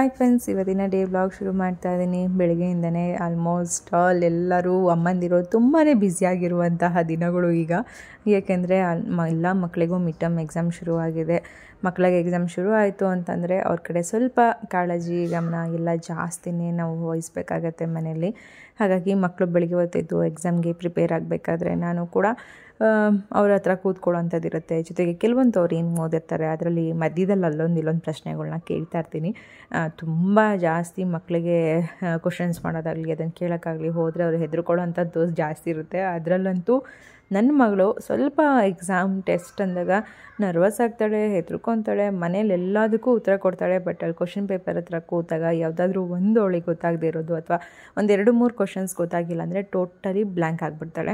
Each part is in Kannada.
ಹಾಯ್ ಫ್ರೆಂಡ್ಸ್ ಇವತ್ತಿನ ಡೇ ಬ್ಲಾಗ್ ಶುರು ಮಾಡ್ತಾ ಇದ್ದೀನಿ ಬೆಳಗ್ಗೆಯಿಂದನೇ ಆಲ್ಮೋಸ್ಟ್ ಆಲ್ ಎಲ್ಲರೂ ಅಮ್ಮಂದಿರೋ ತುಂಬಾ ಬ್ಯುಸಿಯಾಗಿರುವಂತಹ ದಿನಗಳು ಈಗ ಏಕೆಂದರೆ ಅಲ್ ಮ ಎಲ್ಲ ಮಕ್ಕಳಿಗೂ ಮಿಡ್ ಟರ್ಮ್ ಎಕ್ಸಾಮ್ ಶುರುವಾಗಿದೆ ಮಕ್ಕಳಿಗೆ ಎಕ್ಸಾಮ್ ಶುರು ಆಯಿತು ಅಂತಂದರೆ ಅವ್ರ ಕಡೆ ಸ್ವಲ್ಪ ಕಾಳಜಿ ಗಮನ ಎಲ್ಲ ಜಾಸ್ತಿನೇ ನಾವು ವಹಿಸ್ಬೇಕಾಗತ್ತೆ ಮನೆಯಲ್ಲಿ ಹಾಗಾಗಿ ಮಕ್ಕಳು ಬೆಳಿಗ್ಗೆ ಹೊತ್ತಿದ್ದು ಎಕ್ಸಾಮ್ಗೆ ಪ್ರಿಪೇರ್ ಆಗಬೇಕಾದ್ರೆ ನಾನು ಕೂಡ ಅವ್ರ ಹತ್ರ ಕೂತ್ಕೊಳ್ಳೋಂಥದ್ದು ಇರುತ್ತೆ ಜೊತೆಗೆ ಕೆಲವೊಂದು ಅವ್ರು ಏನು ಓದಿರ್ತಾರೆ ಅದರಲ್ಲಿ ಮಧ್ಯದಲ್ಲಿ ಅಲ್ಲೊಂದು ಇಲ್ಲೊಂದು ಪ್ರಶ್ನೆಗಳನ್ನ ಕೇಳ್ತಾ ಇರ್ತೀನಿ ತುಂಬ ಜಾಸ್ತಿ ಮಕ್ಕಳಿಗೆ ಕ್ವಶನ್ಸ್ ಮಾಡೋದಾಗಲಿ ಅದನ್ನು ಕೇಳೋಕ್ಕಾಗಲಿ ಹೋದರೆ ಅವ್ರು ಹೆದರ್ಕೊಳ್ಳೋಂಥದ್ದು ಜಾಸ್ತಿ ಇರುತ್ತೆ ಅದರಲ್ಲಂತೂ ನನ್ನ ಮಗಳು ಸ್ವಲ್ಪ ಎಕ್ಸಾಮ್ ಟೆಸ್ಟ್ ಅಂದಾಗ ನರ್ವಸ್ ಆಗ್ತಾಳೆ ಹೆದರ್ಕೊತಾಳೆ ಮನೇಲಿ ಎಲ್ಲದಕ್ಕೂ ಉತ್ತರ ಕೊಡ್ತಾಳೆ ಬಟ್ ಅಲ್ಲಿ ಕ್ವಶನ್ ಪೇಪರ್ ಹತ್ರ ಕೂತಾಗ ಯಾವುದಾದ್ರೂ ಒಂದು ಅವಳಿಗೆ ಗೊತ್ತಾಗದೇ ಇರೋದು ಅಥವಾ ಒಂದೆರಡು ಮೂರು ಕ್ವಶನ್ಸ್ ಗೊತ್ತಾಗಿಲ್ಲ ಅಂದರೆ ಟೋಟಲಿ ಬ್ಲ್ಯಾಂಕ್ ಆಗಿಬಿಡ್ತಾಳೆ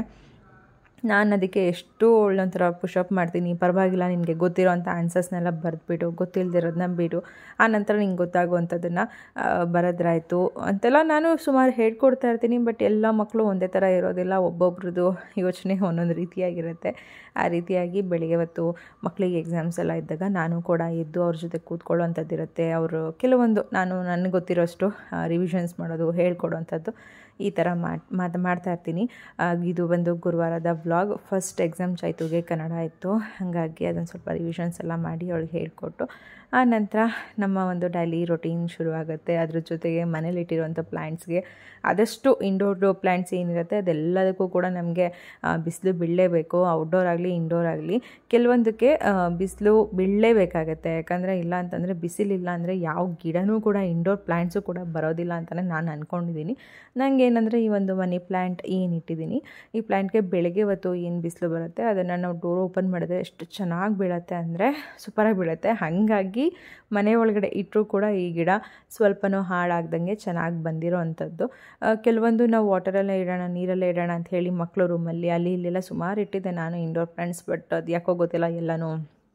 ನಾನು ಅದಕ್ಕೆ ಎಷ್ಟು ಒಳ್ಳೊಂಥರ ಪುಷಪ್ ಮಾಡ್ತೀನಿ ಪರವಾಗಿಲ್ಲ ನಿನಗೆ ಗೊತ್ತಿರೋ ಅಂಥ ಆನ್ಸರ್ಸ್ನೆಲ್ಲ ಬರೆದ್ಬಿಡು ಗೊತ್ತಿಲ್ಲದಿರೋದನ್ನ ಬಿಡು ಆ ನಂತರ ನಿಂಗೆ ಗೊತ್ತಾಗುವಂಥದ್ದನ್ನು ಬರೆದ್ರಾಯ್ತು ಅಂತೆಲ್ಲ ನಾನು ಸುಮಾರು ಹೇಳ್ಕೊಡ್ತಾ ಇರ್ತೀನಿ ಬಟ್ ಎಲ್ಲ ಮಕ್ಕಳು ಒಂದೇ ಥರ ಇರೋದಿಲ್ಲ ಒಬ್ಬೊಬ್ರದ್ದು ಯೋಚನೆ ಒಂದೊಂದು ರೀತಿಯಾಗಿರುತ್ತೆ ಆ ರೀತಿಯಾಗಿ ಬೆಳಿಗ್ಗೆ ಹೊತ್ತು ಮಕ್ಕಳಿಗೆ ಎಕ್ಸಾಮ್ಸ್ ಎಲ್ಲ ಇದ್ದಾಗ ನಾನು ಕೂಡ ಎದ್ದು ಅವ್ರ ಜೊತೆ ಕೂತ್ಕೊಳ್ಳೋವಂಥದ್ದು ಇರುತ್ತೆ ಅವರು ಕೆಲವೊಂದು ನಾನು ನನಗೆ ಗೊತ್ತಿರೋಷ್ಟು ರಿವಿಷನ್ಸ್ ಮಾಡೋದು ಹೇಳ್ಕೊಡೋವಂಥದ್ದು ಈ ಥರ ಮಾಡಿ ಮಾತು ಮಾಡ್ತಾ ಇರ್ತೀನಿ ಇದು ಬಂದು ಗುರುವಾರದ ವ್ಲಾಗ್ ಫಸ್ಟ್ ಎಕ್ಸಾಮ್ ಚೈತುಗೆ ಕನ್ನಡ ಇತ್ತು ಹಾಗಾಗಿ ಅದನ್ನು ಸ್ವಲ್ಪ ರಿವಿಷನ್ಸ್ ಎಲ್ಲ ಮಾಡಿ ಅವಳಿಗೆ ಹೇಳಿಕೊಟ್ಟು ಆ ನಂತರ ನಮ್ಮ ಒಂದು ಡೈಲಿ ರೊಟೀನ್ ಶುರುವಾಗುತ್ತೆ ಅದ್ರ ಜೊತೆಗೆ ಮನೇಲಿಟ್ಟಿರುವಂಥ ಪ್ಲ್ಯಾಂಟ್ಸ್ಗೆ ಆದಷ್ಟು ಇಂಡೋರ್ ಪ್ಲ್ಯಾಂಟ್ಸ್ ಏನಿರುತ್ತೆ ಅದೆಲ್ಲದಕ್ಕೂ ಕೂಡ ನಮಗೆ ಬಿಸಿಲು ಬೀಳಲೇಬೇಕು ಔಟ್ಡೋರ್ ಆಗಲಿ ಇಂಡೋರ್ ಆಗಲಿ ಕೆಲವೊಂದಕ್ಕೆ ಬಿಸಿಲು ಬೀಳಲೇಬೇಕಾಗತ್ತೆ ಯಾಕಂದರೆ ಇಲ್ಲ ಅಂತಂದರೆ ಬಿಸಿಲಿಲ್ಲ ಅಂದರೆ ಯಾವ ಗಿಡನೂ ಕೂಡ ಇಂಡೋರ್ ಪ್ಲ್ಯಾಂಟ್ಸು ಕೂಡ ಬರೋದಿಲ್ಲ ಅಂತಲೇ ನಾನು ಅಂದ್ಕೊಂಡಿದ್ದೀನಿ ನನಗೆ ಏನಂದರೆ ಈ ಒಂದು ಮನಿ ಪ್ಲ್ಯಾಂಟ್ ಏನು ಇಟ್ಟಿದ್ದೀನಿ ಈ ಪ್ಲ್ಯಾಂಟ್ಗೆ ಬೆಳಗ್ಗೆ ಹೊತ್ತು ಏನು ಬಿಸಿಲು ಬರುತ್ತೆ ಅದನ್ನು ನಾವು ಡೋರ್ ಓಪನ್ ಮಾಡಿದ್ರೆ ಎಷ್ಟು ಚೆನ್ನಾಗಿ ಬೀಳುತ್ತೆ ಅಂದರೆ ಸೂಪರಾಗಿ ಬೀಳುತ್ತೆ ಹಾಗಾಗಿ ಮನೆ ಒಳಗಡೆ ಇಟ್ಟರೂ ಕೂಡ ಈ ಗಿಡ ಸ್ವಲ್ಪನೂ ಹಾಳಾಗ್ದಂಗೆ ಚೆನ್ನಾಗಿ ಬಂದಿರೋ ಅಂಥದ್ದು ಕೆಲವೊಂದು ನಾವು ವಾಟರಲ್ಲೇ ಇಡೋಣ ನೀರಲ್ಲೇ ಇಡೋಣ ಅಂತ ಹೇಳಿ ಮಕ್ಕಳು ರೂಮಲ್ಲಿ ಅಲ್ಲಿ ಇಲ್ಲೆಲ್ಲ ಸುಮಾರು ಇಟ್ಟಿದ್ದೆ ನಾನು ಇಂಡೋರ್ ಪ್ಲ್ಯಾಂಟ್ಸ್ ಬಟ್ ಅದು ಯಾಕೋ ಗೊತ್ತಿಲ್ಲ ಎಲ್ಲನೂ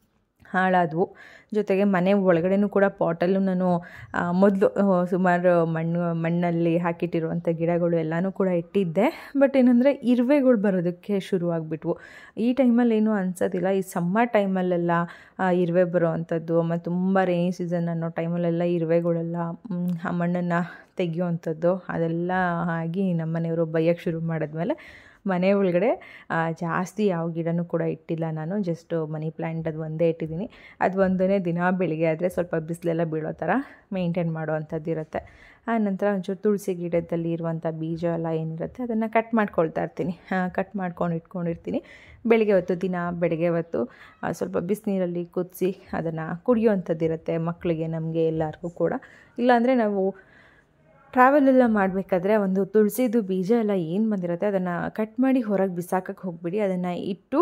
ಹಾಳಾದವು ಜೊತೆಗೆ ಮನೆ ಒಳಗಡೆನೂ ಕೂಡ ಪಾಟಲ್ಲೂ ನಾನು ಮೊದಲು ಸುಮಾರು ಮಣ್ಣು ಮಣ್ಣಲ್ಲಿ ಹಾಕಿಟ್ಟಿರುವಂಥ ಗಿಡಗಳು ಎಲ್ಲನೂ ಕೂಡ ಇಟ್ಟಿದ್ದೆ ಬಟ್ ಏನಂದರೆ ಇರುವೆಗಳು ಬರೋದಕ್ಕೆ ಶುರುವಾಗ್ಬಿಟ್ವು ಈ ಟೈಮಲ್ಲಿ ಏನೂ ಅನ್ಸೋದಿಲ್ಲ ಈ ಸಮ್ಮರ್ ಟೈಮಲ್ಲೆಲ್ಲ ಇರುವೆ ಬರೋ ಅಂಥದ್ದು ಮತ್ತು ತುಂಬ ರೈನಿ ಸೀಸನ್ ಅನ್ನೋ ಟೈಮಲ್ಲೆಲ್ಲ ಇರುವೆಗಳೆಲ್ಲ ಆ ಮಣ್ಣನ್ನು ತೆಗಿಯೋವಂಥದ್ದು ಅದೆಲ್ಲ ಆಗಿ ನಮ್ಮ ಮನೆಯವರು ಬೈಯೋಕ್ಕೆ ಶುರು ಮಾಡಿದ್ಮೇಲೆ ಮನೆ ಒಳಗಡೆ ಜಾಸ್ತಿ ಯಾವ ಗಿಡನೂ ಕೂಡ ಇಟ್ಟಿಲ್ಲ ನಾನು ಜಸ್ಟ್ ಮನಿ ಪ್ಲ್ಯಾಂಟ್ ಅದು ಒಂದೇ ಇಟ್ಟಿದ್ದೀನಿ ಅದು ಒಂದೇ ದಿನ ಬೆಳಿಗ್ಗೆ ಆದರೆ ಸ್ವಲ್ಪ ಬಿಸಿಲೆಲ್ಲ ಬೀಳೋ ಥರ ಮೇಂಟೈನ್ ಮಾಡೋ ಅಂಥದ್ದು ಇರುತ್ತೆ ಆ ನಂತರ ಒಂಚೂರು ತುಳಸಿ ಗಿಡದಲ್ಲಿ ಇರುವಂಥ ಬೀಜ ಎಲ್ಲ ಏನಿರುತ್ತೆ ಅದನ್ನು ಕಟ್ ಮಾಡ್ಕೊಳ್ತಾ ಇರ್ತೀನಿ ಕಟ್ ಮಾಡ್ಕೊಂಡು ಇಟ್ಕೊಂಡಿರ್ತೀನಿ ಬೆಳಿಗ್ಗೆ ಹೊತ್ತು ದಿನ ಬೆಳಗ್ಗೆ ಹೊತ್ತು ಸ್ವಲ್ಪ ಬಿಸಿನೀರಲ್ಲಿ ಕುದಿಸಿ ಅದನ್ನು ಕುಡಿಯೋವಂಥದ್ದು ಇರುತ್ತೆ ಮಕ್ಕಳಿಗೆ ನಮಗೆ ಎಲ್ಲರಿಗೂ ಕೂಡ ಇಲ್ಲಾಂದರೆ ನಾವು ಟ್ರಾವೆಲ್ ಎಲ್ಲ ಮಾಡಬೇಕಾದ್ರೆ ಒಂದು ತುಳಸಿದು ಬೀಜ ಎಲ್ಲ ಏನು ಬಂದಿರುತ್ತೆ ಅದನ್ನು ಕಟ್ ಮಾಡಿ ಹೊರಗೆ ಬಿಸಾಕಕ್ಕೆ ಹೋಗ್ಬಿಡಿ ಅದನ್ನು ಇಟ್ಟು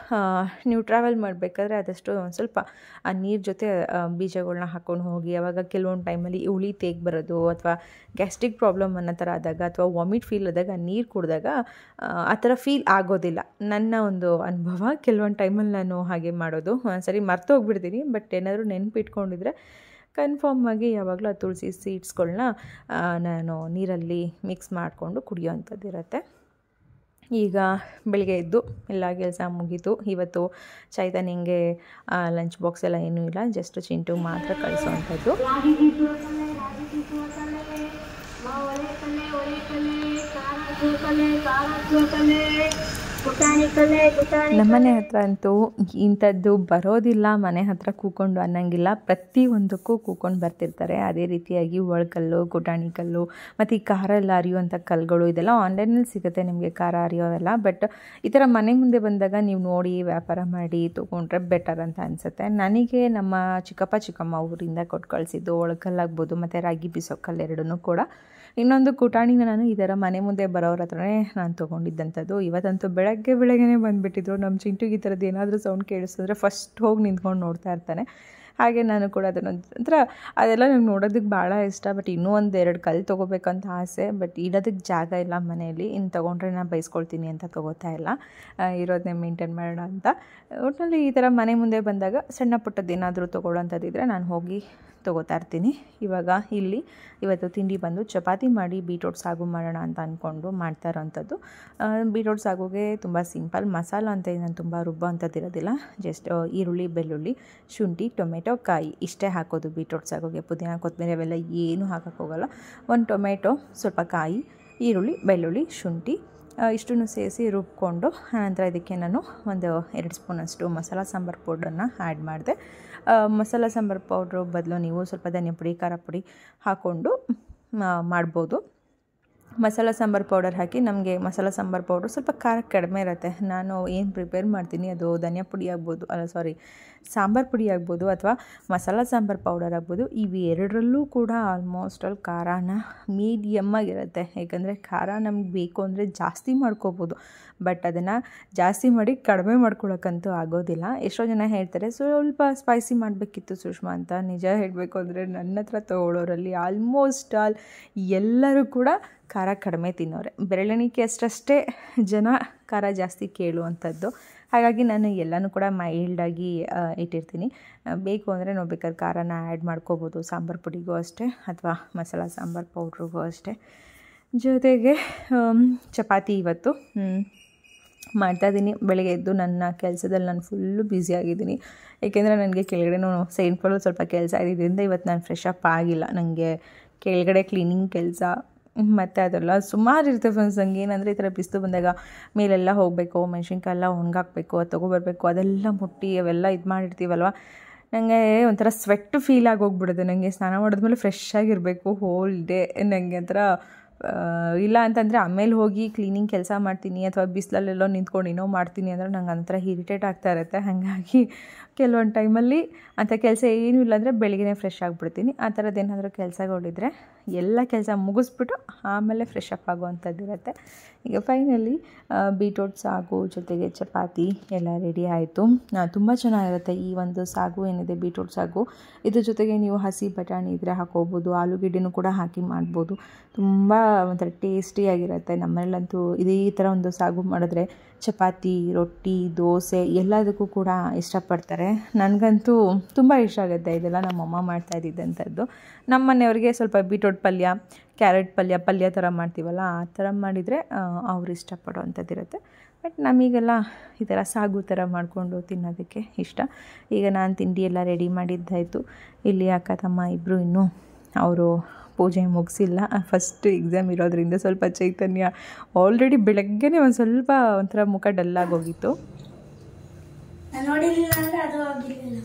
ನೀವು ಟ್ರಾವೆಲ್ ಮಾಡಬೇಕಾದ್ರೆ ಅದಷ್ಟು ಒಂದು ಸ್ವಲ್ಪ ಆ ನೀರು ಜೊತೆ ಬೀಜಗಳನ್ನ ಹಾಕ್ಕೊಂಡು ಹೋಗಿ ಆವಾಗ ಕೆಲವೊಂದು ಟೈಮಲ್ಲಿ ಉಳಿ ತೇಗ್ ಬರೋದು ಅಥವಾ ಗ್ಯಾಸ್ಟ್ರಿಕ್ ಪ್ರಾಬ್ಲಮ್ ಅನ್ನೋ ಥರ ಆದಾಗ ಅಥವಾ ವಾಮಿಟ್ ಫೀಲ್ ಆದಾಗ ನೀರು ಕುಡಿದಾಗ ಆ ಥರ ಫೀಲ್ ಆಗೋದಿಲ್ಲ ನನ್ನ ಒಂದು ಅನುಭವ ಕೆಲವೊಂದು ಟೈಮಲ್ಲಿ ನಾನು ಹಾಗೆ ಮಾಡೋದು ಸರಿ ಮರ್ತೋಗ್ಬಿಡ್ತೀನಿ ಬಟ್ ಏನಾದರೂ ನೆನಪಿಟ್ಕೊಂಡಿದ್ರೆ ಕನ್ಫರ್ಮ್ ಆಗಿ ಯಾವಾಗಲೂ ಆ ತುಳಸಿ ಸೀಡ್ಸ್ಗಳನ್ನ ನಾನು ನೀರಲ್ಲಿ ಮಿಕ್ಸ್ ಮಾಡಿಕೊಂಡು ಕುಡಿಯೋವಂಥದ್ದು ಇರುತ್ತೆ ಈಗ ಬೆಳಿಗ್ಗೆ ಎದ್ದು ಎಲ್ಲ ಕೆಲಸ ಮುಗೀತು ಇವತ್ತು ಚೈತನ್ಯಂಗೆ ಲಂಚ್ ಬಾಕ್ಸ್ ಎಲ್ಲ ಏನೂ ಇಲ್ಲ ಜಸ್ಟ್ ಚಿಂಟು ಮಾತ್ರ ಕಳಿಸೋವಂಥದ್ದು ನಮ್ಮನೆ ಹತ್ರ ಅಂತೂ ಇಂಥದ್ದು ಬರೋದಿಲ್ಲ ಮನೆ ಹತ್ರ ಕೂಕೊಂಡು ಅನ್ನಂಗಿಲ್ಲ ಪ್ರತಿಯೊಂದಕ್ಕೂ ಕೂಕೊಂಡು ಬರ್ತಿರ್ತಾರೆ ಅದೇ ರೀತಿಯಾಗಿ ಒಳಕಲ್ಲು ಕುಟಾಣಿ ಕಲ್ಲು ಮತ್ತು ಈ ಖಾರ ಎಲ್ಲ ಅರಿಯುವಂಥ ಕಲ್ಲುಗಳು ಇದೆಲ್ಲ ಆನ್ಲೈನಲ್ಲಿ ಸಿಗುತ್ತೆ ನಿಮಗೆ ಖಾರ ಅರಿಯೋವೆಲ್ಲ ಬಟ್ ಈ ಥರ ಮನೆ ಮುಂದೆ ಬಂದಾಗ ನೀವು ನೋಡಿ ವ್ಯಾಪಾರ ಮಾಡಿ ತೊಗೊಂಡ್ರೆ ಬೆಟರ್ ಅಂತ ಅನಿಸುತ್ತೆ ನನಗೆ ನಮ್ಮ ಚಿಕ್ಕಪ್ಪ ಚಿಕ್ಕಮ್ಮ ಊರಿಂದ ಕೊಟ್ಟು ಕಳಿಸಿದ್ದು ಒಳಕಲ್ಲಾಗ್ಬೋದು ಮತ್ತು ರಾಗಿ ಬೀಸೋ ಕಲ್ಲು ಎರಡೂ ಕೂಡ ಇನ್ನೊಂದು ಕುಟಾಣಿನ ನಾನು ಈ ಥರ ಮನೆ ಮುಂದೆ ಬರೋರ ಹತ್ರನೇ ನಾನು ತೊಗೊಂಡಿದ್ದಂಥದ್ದು ಇವತ್ತಂತೂ ಬೆಳಗ್ಗೆ ಬೆಳಗ್ಗೆನೇ ಬಂದುಬಿಟ್ಟಿದ್ರು ನಮ್ಮ ಚಿಂಟುಗೆ ಈ ಥರದ್ದು ಏನಾದರೂ ಸೌಂಡ್ ಕೇಳಿಸಿದ್ರೆ ಫಸ್ಟ್ ಹೋಗಿ ನಿಂತ್ಕೊಂಡು ನೋಡ್ತಾ ಇರ್ತಾನೆ ಹಾಗೆ ನಾನು ಕೂಡ ಅದನ್ನು ಒಂಥರ ಅದೆಲ್ಲ ನಂಗೆ ನೋಡೋದಕ್ಕೆ ಭಾಳ ಇಷ್ಟ ಬಟ್ ಇನ್ನೂ ಒಂದು ಎರಡು ಕಲ್ಲು ತೊಗೋಬೇಕಂತ ಆಸೆ ಬಟ್ ಇಡೋದಕ್ಕೆ ಜಾಗ ಇಲ್ಲ ಮನೆಯಲ್ಲಿ ಇನ್ನು ತೊಗೊಂಡ್ರೆ ನಾನು ಬೈಸ್ಕೊಳ್ತೀನಿ ಅಂತ ತೊಗೋತಾ ಇಲ್ಲ ಇರೋದನ್ನೇ ಮೇಂಟೈನ್ ಮಾಡೋಣ ಅಂತ ಒಟ್ಟಿನಲ್ಲಿ ಈ ಥರ ಮನೆ ಮುಂದೆ ಬಂದಾಗ ಸಣ್ಣ ಪುಟ್ಟದ್ದು ಏನಾದರೂ ತೊಗೊಳ್ಳೋಂಥದ್ದಿದ್ರೆ ನಾನು ಹೋಗಿ ತೊಗೋತಾ ಇರ್ತೀನಿ ಇವಾಗ ಇಲ್ಲಿ ಇವತ್ತು ತಿಂಡಿ ಬಂದು ಚಪಾತಿ ಮಾಡಿ ಬೀಟ್ರೋಟ್ ಸಾಗು ಮಾಡೋಣ ಅಂತ ಅಂದ್ಕೊಂಡು ಮಾಡ್ತಾ ಇರೋವಂಥದ್ದು ಬೀಟ್ರೋಟ್ ಸಾಗುಗೆ ತುಂಬ ಸಿಂಪಲ್ ಮಸಾಲ ಅಂತ ನಾನು ತುಂಬ ರುಬ್ಬ ಅಂಥದ್ದಿರೋದಿಲ್ಲ ಜಸ್ಟ್ ಈರುಳ್ಳಿ ಬೆಳ್ಳುಳ್ಳಿ ಶುಂಠಿ ಟೊಮೆಟೊ ಕಾಯಿ ಇಷ್ಟೇ ಹಾಕೋದು ಬೀಟ್ರೋಟ್ ಸಾಗುಗೆ ಪುದೀನ ಕೊತ್ತಂಬರಿ ಅವೆಲ್ಲ ಏನೂ ಹಾಕೋಕ್ಕೋಗಲ್ಲ ಒಂದು ಟೊಮೆಟೊ ಸ್ವಲ್ಪ ಕಾಯಿ ಈರುಳ್ಳಿ ಬೆಳ್ಳುಳ್ಳಿ ಶುಂಠಿ ಇಷ್ಟನ್ನು ಸೇರಿಸಿ ರುಬ್ಕೊಂಡು ಆನಂತರ ಇದಕ್ಕೆ ನಾನು ಒಂದು ಎರಡು ಸ್ಪೂನಷ್ಟು ಮಸಾಲ ಸಾಂಬಾರು ಪೌಡ್ರನ್ನು ಆ್ಯಡ್ ಮಾಡಿದೆ ಮಸಾಲ ಸಾಂಬಾರು ಪೌಡ್ರು ಬದಲು ನೀವು ಸ್ವಲ್ಪ ಧನಿಯಾ ಪುಡಿ ಖಾರ ಪುಡಿ ಹಾಕ್ಕೊಂಡು ಮಾಡ್ಬೋದು ಮಸಾಲ ಸಾಂಬಾರು ಪೌಡರ್ ಹಾಕಿ ನಮಗೆ ಮಸಾಲ ಸಾಂಬಾರು ಪೌಡ್ರು ಸ್ವಲ್ಪ ಖಾರ ಕಡಿಮೆ ಇರುತ್ತೆ ನಾನು ಏನು ಪ್ರಿಪೇರ್ ಮಾಡ್ತೀನಿ ಅದು ಧನಿಯಾ ಪುಡಿ ಆಗ್ಬೋದು ಅಲ್ಲ ಸಾರಿ ಸಾಂಬಾರು ಪುಡಿ ಆಗ್ಬೋದು ಅಥವಾ ಮಸಾಲ ಸಾಂಬಾರು ಪೌಡರ್ ಆಗ್ಬೋದು ಇವು ಎರಡರಲ್ಲೂ ಕೂಡ ಆಲ್ಮೋಸ್ಟ್ ಅಲ್ಲಿ ಖಾರನ ಮೀಡಿಯಮ್ಮಾಗಿರುತ್ತೆ ಯಾಕಂದರೆ ಖಾರ ನಮ್ಗೆ ಬೇಕು ಅಂದರೆ ಜಾಸ್ತಿ ಮಾಡ್ಕೋಬೋದು ಬಟ್ ಅದನ್ನು ಜಾಸ್ತಿ ಮಾಡಿ ಕಡಿಮೆ ಮಾಡ್ಕೊಳಕ್ಕಂತೂ ಆಗೋದಿಲ್ಲ ಎಷ್ಟೋ ಜನ ಹೇಳ್ತಾರೆ ಸ್ವಲ್ಪ ಸ್ಪೈಸಿ ಮಾಡಬೇಕಿತ್ತು ಸುಷ್ಮಾ ಅಂತ ನಿಜ ಹೇಳಬೇಕು ಅಂದರೆ ನನ್ನ ಹತ್ರ ತೊಗೊಳ್ಳೋರಲ್ಲಿ ಆಲ್ಮೋಸ್ಟ್ ಆಲ್ ಎಲ್ಲರೂ ಕೂಡ ಖಾರ ಕಡಿಮೆ ತಿನ್ನೋರೆ ಬೆರಳೆಣಿಕೆ ಅಷ್ಟಷ್ಟೇ ಜನ ಖಾರ ಜಾಸ್ತಿ ಕೇಳುವಂಥದ್ದು ಹಾಗಾಗಿ ನಾನು ಎಲ್ಲನೂ ಕೂಡ ಮೈಲ್ಡಾಗಿ ಇಟ್ಟಿರ್ತೀನಿ ಬೇಕು ಅಂದರೆ ನಾವು ಬೇಕಾದ್ರೆ ಖಾರನ ಆ್ಯಡ್ ಮಾಡ್ಕೋಬೋದು ಸಾಂಬಾರು ಪುಡಿಗೂ ಅಷ್ಟೇ ಅಥವಾ ಮಸಾಲ ಸಾಂಬಾರು ಪೌಡ್ರಿಗೂ ಅಷ್ಟೇ ಜೊತೆಗೆ ಚಪಾತಿ ಇವತ್ತು ಮಾಡ್ತಾಯಿದ್ದೀನಿ ಬೆಳಗ್ಗೆ ಎದ್ದು ನನ್ನ ಕೆಲಸದಲ್ಲಿ ನಾನು ಫುಲ್ಲು ಬ್ಯುಸಿಯಾಗಿದ್ದೀನಿ ಏಕೆಂದರೆ ನನಗೆ ಕೆಳಗಡೆನೂ ಸೈನ್ ಫಾಲು ಸ್ವಲ್ಪ ಕೆಲಸ ಇದ್ದಿದ್ದರಿಂದ ಇವತ್ತು ನಾನು ಫ್ರೆಶ್ ಅಪ್ ಆಗಿಲ್ಲ ನನಗೆ ಕೆಳಗಡೆ ಕ್ಲೀನಿಂಗ್ ಕೆಲಸ ಮತ್ತು ಅದೆಲ್ಲ ಸುಮಾರು ಇರ್ತವೆ ಫ್ರೆಂಡ್ಸ್ ನಂಗೆ ಏನಂದರೆ ಈ ಥರ ಬಿಸಿಲು ಬಂದಾಗ ಮೇಲೆಲ್ಲ ಹೋಗಬೇಕು ಮೆಣಸಿನ್ಕಾಯಿ ಎಲ್ಲ ಒಣಗಾಕಬೇಕು ಅದು ತೊಗೊಬರ್ಬೇಕು ಅದೆಲ್ಲ ಮುಟ್ಟಿ ಅವೆಲ್ಲ ಇದು ಮಾಡಿರ್ತೀವಲ್ವ ನನಗೆ ಒಂಥರ ಸ್ವೆಟ್ ಫೀಲ್ ಆಗಿ ಹೋಗ್ಬಿಡುತ್ತೆ ನನಗೆ ಸ್ನಾನ ಮಾಡಿದ್ಮೇಲೆ ಫ್ರೆಶ್ ಆಗಿರಬೇಕು ಹೋಲ್ ಡೇ ನನಗೆ ಒಂಥರ ಇಲ್ಲ ಅಂತಂದರೆ ಆಮೇಲೆ ಹೋಗಿ ಕ್ಲೀನಿಂಗ್ ಕೆಲಸ ಮಾಡ್ತೀನಿ ಅಥವಾ ಬಿಸಿಲಲ್ಲೆಲ್ಲೋ ನಿಂತ್ಕೊಂಡು ಏನೋ ಮಾಡ್ತೀನಿ ಅಂದರೆ ನಂಗೆ ಒಂಥರ ಇರಿಟೇಟ್ ಆಗ್ತಾ ಇರುತ್ತೆ ಹಾಗಾಗಿ ಕೆಲವೊಂದು ಟೈಮಲ್ಲಿ ಅಂಥ ಕೆಲಸ ಏನೂ ಇಲ್ಲ ಅಂದರೆ ಬೆಳಿಗ್ಗೆ ಫ್ರೆಶ್ ಆಗಿಬಿಡ್ತೀನಿ ಆ ಥರದ್ದು ಏನಾದರೂ ಕೆಲಸಗಳಿದ್ರೆ ಎಲ್ಲ ಕೆಲಸ ಮುಗಿಸ್ಬಿಟ್ಟು ಆಮೇಲೆ ಫ್ರೆಶ್ ಅಪ್ ಆಗುವಂಥದ್ದಿರುತ್ತೆ ಈಗ ಫೈನಲಿ ಬೀಟ್ರೋಟ್ ಸಾಗು ಜೊತೆಗೆ ಚಪಾತಿ ಎಲ್ಲ ರೆಡಿ ಆಯಿತು ತುಂಬ ಚೆನ್ನಾಗಿರುತ್ತೆ ಈ ಒಂದು ಸಾಗು ಏನಿದೆ ಬೀಟ್ರೋಟ್ ಸಾಗು ಇದ್ರ ಜೊತೆಗೆ ನೀವು ಹಸಿ ಬಟಾಣಿ ಇದ್ದರೆ ಹಾಕೋಬೋದು ಆಲೂಗೆಡ್ಡೆನೂ ಕೂಡ ಹಾಕಿ ಮಾಡ್ಬೋದು ತುಂಬ ಒಂಥರ ಟೇಸ್ಟಿಯಾಗಿರುತ್ತೆ ನಮ್ಮನೇಲಂತೂ ಇದೇ ಥರ ಒಂದು ಸಾಗು ಮಾಡಿದ್ರೆ ಚಪಾತಿ ರೊಟ್ಟಿ ದೋಸೆ ಎಲ್ಲದಕ್ಕೂ ಕೂಡ ಇಷ್ಟಪಡ್ತಾರೆ ನನಗಂತೂ ತುಂಬ ಇಷ್ಟ ಆಗುತ್ತೆ ಇದೆಲ್ಲ ನಮ್ಮಮ್ಮ ಮಾಡ್ತಾ ಇದ್ದಿದ್ದಂಥದ್ದು ನಮ್ಮ ಮನೆಯವ್ರಿಗೆ ಸ್ವಲ್ಪ ಬೀಟ್ರೋಟ್ ಪಲ್ಯ ಕ್ಯಾರೆಟ್ ಪಲ್ಯ ಪಲ್ಯ ಥರ ಮಾಡ್ತೀವಲ್ಲ ಆ ಥರ ಮಾಡಿದರೆ ಅವ್ರು ಇಷ್ಟಪಡೋವಂಥದ್ದಿರುತ್ತೆ ಬಟ್ ನಮಗೆಲ್ಲ ಈ ಥರ ಸಾಗು ಥರ ಮಾಡಿಕೊಂಡು ತಿನ್ನೋದಕ್ಕೆ ಇಷ್ಟ ಈಗ ನಾನು ತಿಂಡಿ ಎಲ್ಲ ರೆಡಿ ಮಾಡಿದ್ದಾಯಿತು ಇಲ್ಲಿ ಅಕ್ಕ ತಮ್ಮ ಇಬ್ಬರು ಇನ್ನೂ ಅವರು ಪೂಜೆ ಮುಗಿಸಿಲ್ಲ ಫಸ್ಟ್ ಎಕ್ಸಾಮ್ ಇರೋದ್ರಿಂದ ಸ್ವಲ್ಪ ಚೈತನ್ಯ ಆಲ್ರೆಡಿ ಬೆಳಗ್ಗೆನೇ ಒಂದು ಸ್ವಲ್ಪ ಒಂಥರ ಮುಖ ಡಲ್ಲಾಗೋಗಿತ್ತು ನೋಡಿರ್ಲಿಲ್ಲ ಅಂದ್ರೆ ಅದು ಆಗಿರ್ಲಿಲ್ಲ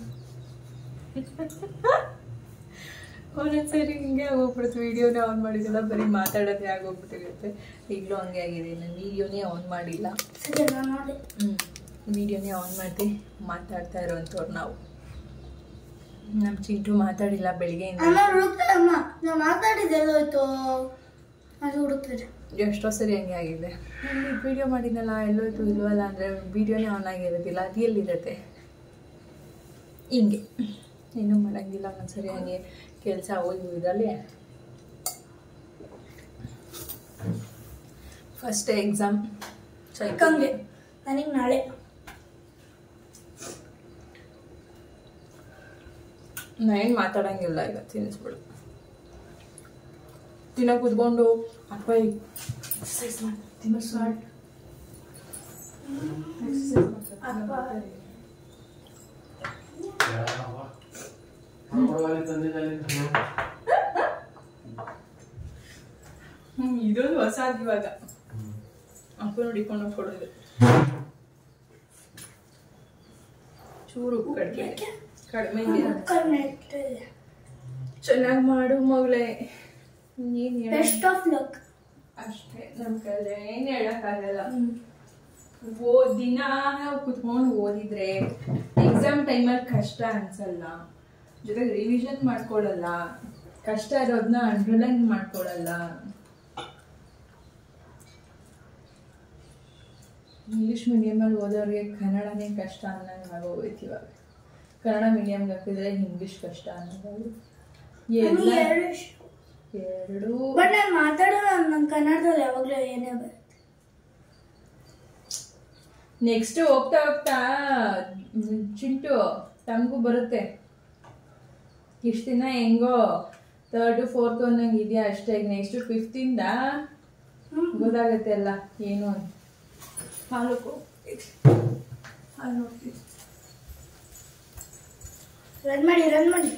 ಒಂದೊಂದ್ಸರಿ ಹಿಂಗೆ ಆಗೋಗ್ಬಿಡುತ್ತೆ ವೀಡಿಯೋನೇ ಆನ್ ಮಾಡಿದ್ದೆಲ್ಲ ಬರೀ ಮಾತಾಡೋದೇ ಆಗೋಗ್ಬಿಟ್ಟಿರುತ್ತೆ ಈಗಲೂ ಹಂಗೆ ಆಗಿದೆ ನಾನು ವೀಡಿಯೋನೇ ಆನ್ ಮಾಡಿಲ್ಲ ಸರಿ ನಾನು ನೋಡಿ ಹ್ಞೂ ವೀಡಿಯೋನೇ ಆನ್ ಮಾಡಿ ಮಾತಾಡ್ತಾ ಇರೋವಂಥವ್ರು ನಾವು ನಮ್ಮ ಚಿಂಟು ಮಾತಾಡಿಲ್ಲ ಬೆಳಿಗ್ಗೆಯಿಂದ ಅಮ್ಮ ಹುಡುಕ್ತಾರೆ ಅಮ್ಮ ನಾ ಮಾತಾಡಿದ್ದೆಲ್ಲ ಹೋಯ್ತು ಅದು ಹುಡುಕ್ತಾರೆ ಎಷ್ಟೋ ಸರಿ ಹಂಗೆ ಆಗಿದೆ ಇಲ್ಲಿ ವಿಡಿಯೋ ಮಾಡಿದ್ನಲ್ಲ ಎಲ್ಲೋಯ್ತು ಇಲ್ವಲ್ಲ ಅಂದರೆ ವಿಡಿಯೋನೇ ಆನ್ ಆಗಿರೋದಿಲ್ಲ ಅದು ಎಲ್ಲಿರುತ್ತೆ ಹಿಂಗೆ ಏನೂ ಮಾಡೋಂಗಿಲ್ಲ ಒಂದೊಂದ್ಸರಿ ಹಂಗೆ ಕೆಲಸ ಹೋಗಿ ಇದರಲ್ಲಿ ಫಸ್ಟ್ ಎಕ್ಸಾಮ್ ಕಂಗೆ ನನಗೆ ನಾಳೆ ನಾ ಏನು ಮಾತಾಡೋಂಗಿಲ್ಲ ಈಗ ತಿನ್ನಿಸ್ಬಿಡು ತಿನ್ನ ಕೂತ್ಕೊಂಡು ಅಪ್ಪ ಎಕ್ಸಸೈಸ್ ಮಾಡಿ ತಿನ್ನಿಸ್ ಮಾಡಿ ಹ್ಞೂ ಇದೊಂದು ಹೊಸ ಇವಾಗ ಅಪ್ಪ ನೋಡಿಕೊಂಡು ಕೊಡೋದು ಚೂರು ಕಡಿಮೆ ಕಡಿಮೆ ಇದೆ. ಕಡಿಮೆ ಇಟ್ಟಿದೆ ಚೆನ್ನಾಗಿ ಮಾಡು ಮಗಳೇ ನೀನ್ ಹೇಳು. ಬೆಸ್ಟ್ ಆಫ್ ಲಕ್ ಅಷ್ಟೇ ನಮ್ ಕೈಲಿ ಏನ್ ಹೇಳಕ್ಕಾಗಲ್ಲ ಓದ್ ದಿನ ಕುತ್ಕೊಂಡು ಓದಿದ್ರೆ ಎಕ್ಸಾಮ್ ಟೈಮಲ್ಲಿ ಕಷ್ಟ ಅನ್ಸಲ್ಲ ಜೊತೆಗೆ ರಿವಿಷನ್ ಮಾಡ್ಕೊಳಲ್ಲ ಕಷ್ಟ ಇರೋದನ್ನ ಅಂಡರ್ಲೈನ್ ಮಾಡ್ಕೊಳಲ್ಲ ಇಂಗ್ಲಿಷ್ ಮೀಡಿಯಮಲ್ಲಿ ಓದೋರಿಗೆ ಕನ್ನಡನೇ ಕಷ್ಟ ಅನ್ನಂಗೆ ಆಗೋಗೈತಿ ಇವಾಗ ಕನ್ನಡ ಮೀಡಿಯಮ್ಗೆ ಹಾಕಿದ್ರೆ ಇಂಗ್ಲಿಷ್ ಕಷ್ಟ ಅನ್ನೋದು ಎಲ್ಲ ನನಗೆ ಎರಡು ಇಷ್ಟ ಎರಡು ಬಟ್ ನಾನು ಮಾತಾಡೋ ನನ್ನ ಕನ್ನಡದಲ್ಲಿ ಯಾವಾಗಲೂ ಏನೇ ಬರುತ್ತೆ ನೆಕ್ಸ್ಟ್ ಹೋಗ್ತಾ ಹೋಗ್ತಾ ಮ್, ಚಿಂಟು ತಮಗೂ ಬರುತ್ತೆ ಇಷ್ಟು ದಿನ ಹೆಂಗೋ ತರ್ಡ್ ಫೋರ್ತ್ ಅನ್ನಂಗೆ ಇದೆಯಾ ಅಷ್ಟೇ ನೆಕ್ಸ್ಟ್ ಫಿಫ್ತಿಂದ ಗೊತ್ತಾಗತ್ತೆ ಎಲ್ಲ ಏನು ಅಂತ ಹಾಲು ಕೊ- ಹಾಲು ನೋಡ್ತೀನಿ ರನ್ ಮಾಡಿ ರನ್ ಮಾಡಿ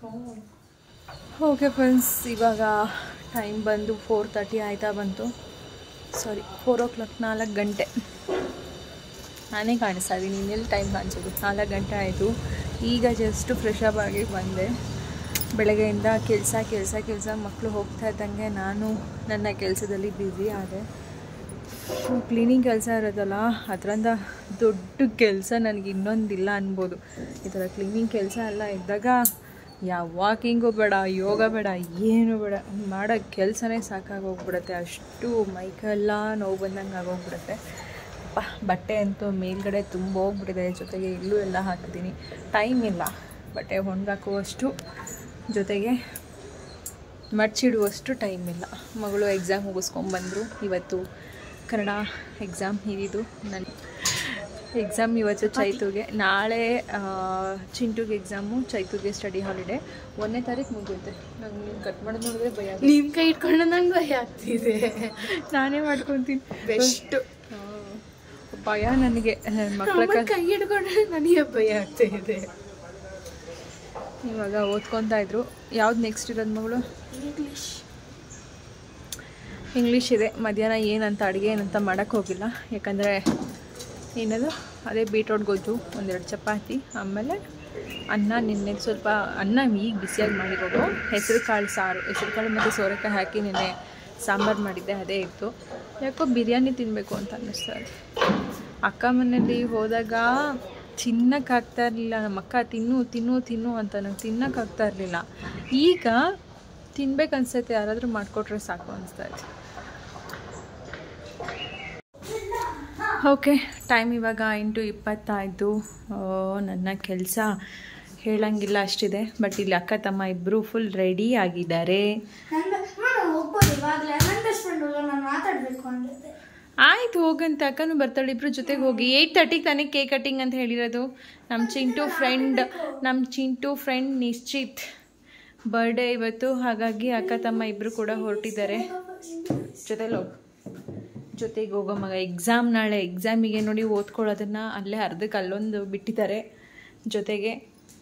ಓಕೆ ಫ್ರೆಂಡ್ಸ್ ಇವಾಗ ಟೈಮ್ ಬಂದು ಫೋರ್ ತರ್ಟಿ ಆಯ್ತಾ ಬಂತು ಸಾರಿ ಫೋರ್ ಓ ಕ್ಲಾಕ್ ನಾಲ್ಕು ಗಂಟೆ ನಾನೇ ಕಾಣಿಸ್ತಾ ಇದ್ದೀನಿ ಇನ್ನೆಲ್ಲಿ ಟೈಮ್ ಕಾಣಿಸೋದು ನಾಲ್ಕು ಗಂಟೆ ಆಯಿತು ಈಗ ಜಸ್ಟ್ ಫ್ರೆಶ್ ಅಪ್ ಆಗಿ ಬಂದೆ ಬೆಳಗ್ಗೆಯಿಂದ ಕೆಲಸ ಕೆಲಸ ಕೆಲಸ ಮಕ್ಕಳು ಹೋಗ್ತಾ ಇದ್ದಂಗೆ ನಾನು ನನ್ನ ಕೆಲಸದಲ್ಲಿ ಬ್ಯುಸಿ ಆದೆ ಕ್ಲೀನಿಂಗ್ ಕೆಲಸ ಇರೋದಲ್ಲ ಅದರಿಂದ ದೊಡ್ಡ ಕೆಲಸ ನನಗೆ ಇನ್ನೊಂದಿಲ್ಲ ಅನ್ಬೋದು ಈ ಥರ ಕ್ಲೀನಿಂಗ್ ಕೆಲಸ ಎಲ್ಲ ಇದ್ದಾಗ ಯಾವ ವಾಕಿಂಗು ಬೇಡ ಯೋಗ ಬೇಡ ಏನು ಬೇಡ ಮಾಡೋ ಕೆಲಸನೇ ಸಾಕಾಗೋಗ್ಬಿಡುತ್ತೆ ಅಷ್ಟು ಮೈಕೆಲ್ಲ ನೋವು ಬಂದಂಗೆ ಆಗೋಗ್ಬಿಡುತ್ತೆ ಅಪ್ಪ ಬಟ್ಟೆ ಅಂತೂ ಮೇಲ್ಗಡೆ ತುಂಬ ಹೋಗ್ಬಿಟ್ಟಿದೆ ಜೊತೆಗೆ ಇಲ್ಲೂ ಎಲ್ಲ ಹಾಕಿದ್ದೀನಿ ಟೈಮ್ ಇಲ್ಲ ಬಟ್ಟೆ ಒಣಗಾಕುವಷ್ಟು ಜೊತೆಗೆ ಮಡ್ಚಿಡುವಷ್ಟು ಟೈಮ್ ಇಲ್ಲ ಮಗಳು ಎಕ್ಸಾಮ್ ಮುಗಿಸ್ಕೊಂಬಂದರು ಇವತ್ತು ಕನ್ನಡ ಎಕ್ಸಾಮ್ ಇದಿದ್ದು ನನ್ನ ಎಕ್ಸಾಮ್ ಇವತ್ತು ಚೈತುಗೆ ನಾಳೆ ಆ, ಚಿಂಟುಗೆ ಎಕ್ಸಾಮು ಚೈತುಗೆ ಸ್ಟಡಿ ಹಾಲಿಡೇ ಒಂದನೇ ತಾರೀಕು ಮುಗಿಯುತ್ತೆ ನಂಗೆ ಕಟ್ ಮಾಡೋದು ನೋಡಿದ್ರೆ ಭಯ ಆಗುತ್ತೆ. ನಿಮ್ ಕೈ ಇಟ್ಕೊಂಡು ನಂಗೆ ಭಯ ಆಗ್ತಿದೆ ನಾನೇ ಮಾಡ್ಕೊತೀನಿ ಬೆಸ್ಟ್ ಭಯ ನನಗೆ ನನ್ನ ಮಕ್ಕಳ ಕ ಕೈ ಹಿಡ್ಕೊಂಡ್ರೆ ನನಗೆ ಭಯ ಆಗ್ತಾ ಇದೆ ಇವಾಗ ಓದ್ಕೊತಾ ಇದ್ರು ಯಾವ್ದು ನೆಕ್ಸ್ಟ್ ಇರೋದು ಮಗಳು ಇಂಗ್ಲಿಷ್ ಇಂಗ್ಲೀಷ್ ಇದೆ ಮಧ್ಯಾಹ್ನ ಏನಂತ ಅಡುಗೆ ಏನಂತ ಮಾಡೋಕ್ಕೆ ಹೋಗಿಲ್ಲ ಯಾಕಂದರೆ ಏನದು ಅದೇ ಬೀಟ್ರೋಟ್ ಗೊಜ್ಜು ಒಂದೆರಡು ಚಪಾತಿ ಆಮೇಲೆ ಅನ್ನ ನಿನ್ನೆ ಸ್ವಲ್ಪ ಅನ್ನ ಈಗ ಬಿಸಿಯಾಗಿ ಮಾಡಿರೋದು ಹೆಸರು ಕಾಳು ಸಾರು ಹೆಸರು ಕಾಳು ಮತ್ತು ಸೋರೆಕಾಯಿ ಹಾಕಿ ನಿನ್ನೆ ಸಾಂಬಾರು ಮಾಡಿದ್ದೆ ಅದೇ ಇತ್ತು ಯಾಕೋ ಬಿರಿಯಾನಿ ತಿನ್ನಬೇಕು ಅಂತ ಅನ್ನಿಸ್ತಾ ಇದೆ ಅಕ್ಕ ಮನೇಲಿ ಹೋದಾಗ ತಿನ್ನಕ್ಕಾಗ್ತಾ ಇರಲಿಲ್ಲ ನಮ್ಮ ಅಕ್ಕ ತಿನ್ನು ತಿನ್ನು ತಿನ್ನು ಅಂತ ನಂಗೆ ತಿನ್ನಕ್ಕಾಗ್ತಾ ಇರಲಿಲ್ಲ ಈಗ ತಿನ್ಬೇಕು ಅನ್ಸತ್ತೆ ಯಾರಾದರೂ ಮಾಡಿಕೊಟ್ರೆ ಸಾಕು ಅನಿಸ್ತಾ ಇದೆ ಓಕೆ ಟೈಮ್ ಇವಾಗ ಎಂಟು ಇಪ್ಪತ್ತಾಯಿತು ನನ್ನ ಕೆಲಸ ಹೇಳಂಗಿಲ್ಲ ಅಷ್ಟಿದೆ ಬಟ್ ಇಲ್ಲಿ ಅಕ್ಕ ತಮ್ಮ ಇಬ್ಬರು ಫುಲ್ ರೆಡಿ ಆಗಿದ್ದಾರೆ ನನ್ನ ನಾನು ಹೋಗ್ಬೋದು ಇವಾಗಲೇ ನನ್ನ ಬೆಸ್ಟ್ ಫ್ರೆಂಡ್ ನಾನು ಮಾತಾಡಬೇಕು ಅಂದಿದ್ದೆ ಆಯ್ತು ಹೋಗಂತ ಅಕ್ಕನೂ ಬರ್ತಾಳೆ ಇಬ್ರು ಜೊತೆಗೆ ಹೋಗಿ ಏಯ್ಟ್ ತರ್ಟಿಗೆ ತಾನೇ ಕೇಕ್ ಕಟ್ಟಿಂಗ್ ಅಂತ ಹೇಳಿರೋದು ನಮ್ಮ ಚಿಂಟು ಫ್ರೆಂಡ್ ನಮ್ಮ ಚಿಂಟು ಫ್ರೆಂಡ್ ನಿಶ್ಚಿತ್ ಬರ್ಡೇ ಇವತ್ತು ಹಾಗಾಗಿ ಅಕ್ಕ ತಮ್ಮ ಇಬ್ಬರು ಕೂಡ ಹೊರಟಿದ್ದಾರೆ ಜೊತೆಲಿ ಹೋಗು ಜೊತೆಗೆ ಹೋಗೋ ಮಗ ಎಕ್ಸಾಮ್ ನಾಳೆ ಎಕ್ಸಾಮಿಗೆ ನೋಡಿ ಓದ್ಕೊಳ್ಳೋದನ್ನ ಅಲ್ಲೇ ಅರ್ಧಕ್ಕೆ ಅಲ್ಲೊಂದು ಬಿಟ್ಟಿದ್ದಾರೆ ಜೊತೆಗೆ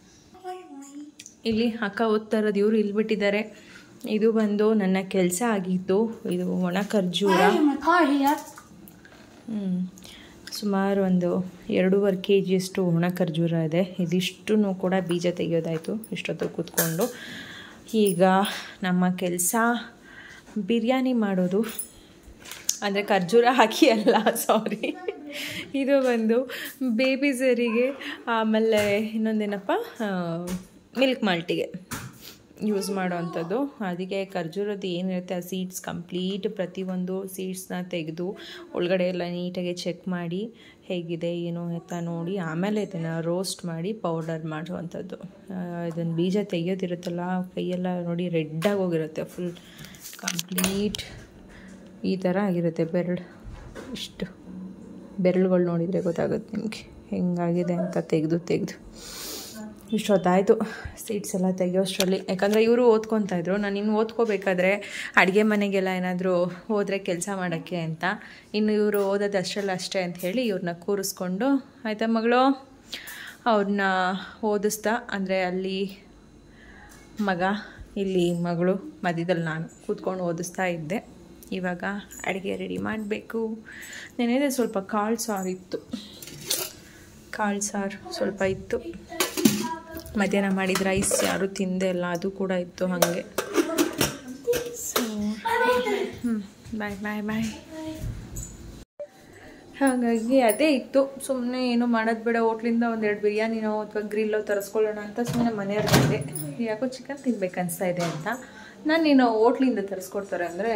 ಇಲ್ಲಿ ಅಕ್ಕ ಓದ್ತಾ ಇರೋದು ಇವರು ಇಲ್ಲಿ ಬಿಟ್ಟಿದ್ದಾರೆ ಇದು ಬಂದು ನನ್ನ ಕೆಲಸ ಆಗಿತ್ತು ಇದು ಒಣ ಖರ್ಜೂರ ಹ್ಮ್. ಸುಮಾರು ಒಂದು ಎರಡೂವರೆ ಕೆ ಜಿಯಷ್ಟು ಒಣ ಖರ್ಜೂರ ಇದೆ ಇದಿಷ್ಟು ಕೂಡ ಬೀಜ ತೆಗೆಯೋದಾಯಿತು ಇಷ್ಟೊತ್ತು ಕೂತ್ಕೊಂಡು ಈಗ ನಮ್ಮ ಕೆಲಸ ಬಿರಿಯಾನಿ ಮಾಡೋದು ಅಂದರೆ ಖರ್ಜೂರ ಹಾಕಿ ಅಲ್ಲ ಸಾರಿ ಇದು ಬಂದು ಬೇಬೀಸರಿಗೆ ಆಮೇಲೆ ಇನ್ನೊಂದೇನಪ್ಪ ಮಿಲ್ಕ್ ಮಾಲ್ಟಿಗೆ ಯೂಸ್ ಮಾಡೋವಂಥದ್ದು ಅದಕ್ಕೆ ಖರ್ಜೂರದ್ದು ಏನಿರುತ್ತೆ ಆ ಸೀಡ್ಸ್ ಕಂಪ್ಲೀಟ್ ಪ್ರತಿಯೊಂದು ಸೀಡ್ಸ್ನ ತೆಗೆದು ಒಳಗಡೆ ಎಲ್ಲ ನೀಟಾಗಿ ಚೆಕ್ ಮಾಡಿ ಹೇಗಿದೆ ಏನು ಅಂತ ನೋಡಿ ಆಮೇಲೆ ಇದನ್ನು ರೋಸ್ಟ್ ಮಾಡಿ ಪೌಡರ್ ಮಾಡುವಂಥದ್ದು ಇದನ್ನು ಬೀಜ ತೆಗಿಯೋದಿರುತ್ತಲ್ಲ ಕೈಯೆಲ್ಲ ನೋಡಿ ರೆಡ್ಡಾಗಿ ಹೋಗಿರುತ್ತೆ ಫುಲ್ ಕಂಪ್ಲೀಟ್ ಈ ಥರ ಆಗಿರುತ್ತೆ ಬೆರಳು ಇಷ್ಟು ಬೆರಳುಗಳು ನೋಡಿದರೆ ಗೊತ್ತಾಗುತ್ತೆ ನಿಮಗೆ ಹೆಂಗಾಗಿದೆ ಅಂತ ತೆಗೆದು ತೆಗೆದು ಇಷ್ಟೊತ್ತಾಯಿತು ಸೀಟ್ಸ್ ಎಲ್ಲ ತೆಗಿಯೋಷ್ಟರಲ್ಲಿ ಯಾಕಂದರೆ ಇವರು ಓದ್ಕೊತಾ ಇದ್ರು ನಾನು ಇನ್ನು ಓದ್ಕೋಬೇಕಾದ್ರೆ ಅಡುಗೆ ಮನೆಗೆಲ್ಲ ಏನಾದರೂ ಹೋದರೆ ಕೆಲಸ ಮಾಡೋಕ್ಕೆ ಅಂತ ಇನ್ನು ಇವರು ಓದೋದು ಅಷ್ಟರಲ್ಲಿ ಅಷ್ಟೇ ಅಂತ ಹೇಳಿ ಇವ್ರನ್ನ ಕೂರಿಸ್ಕೊಂಡು ಆಯಿತಾ ಮಗಳು ಅವ್ರನ್ನ ಓದಿಸ್ತಾ ಅಂದರೆ ಅಲ್ಲಿ ಮಗ ಇಲ್ಲಿ ಮಗಳು ಮಧ್ಯದಲ್ಲಿ ನಾನು ಕೂತ್ಕೊಂಡು ಓದಿಸ್ತಾ ಇದ್ದೆ ಇವಾಗ ಅಡುಗೆ ರೆಡಿ ಮಾಡಬೇಕು ನೆನೆದೇ ಸ್ವಲ್ಪ ಕಾಳು ಸಾರು ಇತ್ತು ಕಾಳು ಸಾರು ಸ್ವಲ್ಪ ಇತ್ತು ಮಧ್ಯಾಹ್ನ ಮಾಡಿದ ರೈಸ್ ಯಾರೂ ತಿಂದೆ ಇಲ್ಲ ಅದು ಕೂಡ ಇತ್ತು ಹಾಗೆ ಸೊ ಹ್ಞೂ ಬಾಯ್ ಬಾಯ್ ಬಾಯ್ ಹಾಗಾಗಿ ಅದೇ ಇತ್ತು ಸುಮ್ಮನೆ ಏನು ಮಾಡೋದು ಬೇಡ ಹೋಟ್ಲಿಂದ ಒಂದೆರಡು ಬಿರಿಯಾನಿನೋ ಅಥವಾ ಗ್ರಿಲ್ಲೋ ತರಿಸ್ಕೊಳ್ಳೋಣ ಅಂತ ಸುಮ್ಮನೆ ಮನೆಯವ್ರು ಬಂದೆ ಯಾಕೋ ಚಿಕನ್ ತಿನ್ಬೇಕು ಅನಿಸ್ತಾ ಇದೆ ಅಂತ ನಾನು ನೀನು ಹೋಟ್ಲಿಂದ ತರಿಸ್ಕೊಡ್ತಾರೆ ಅಂದರೆ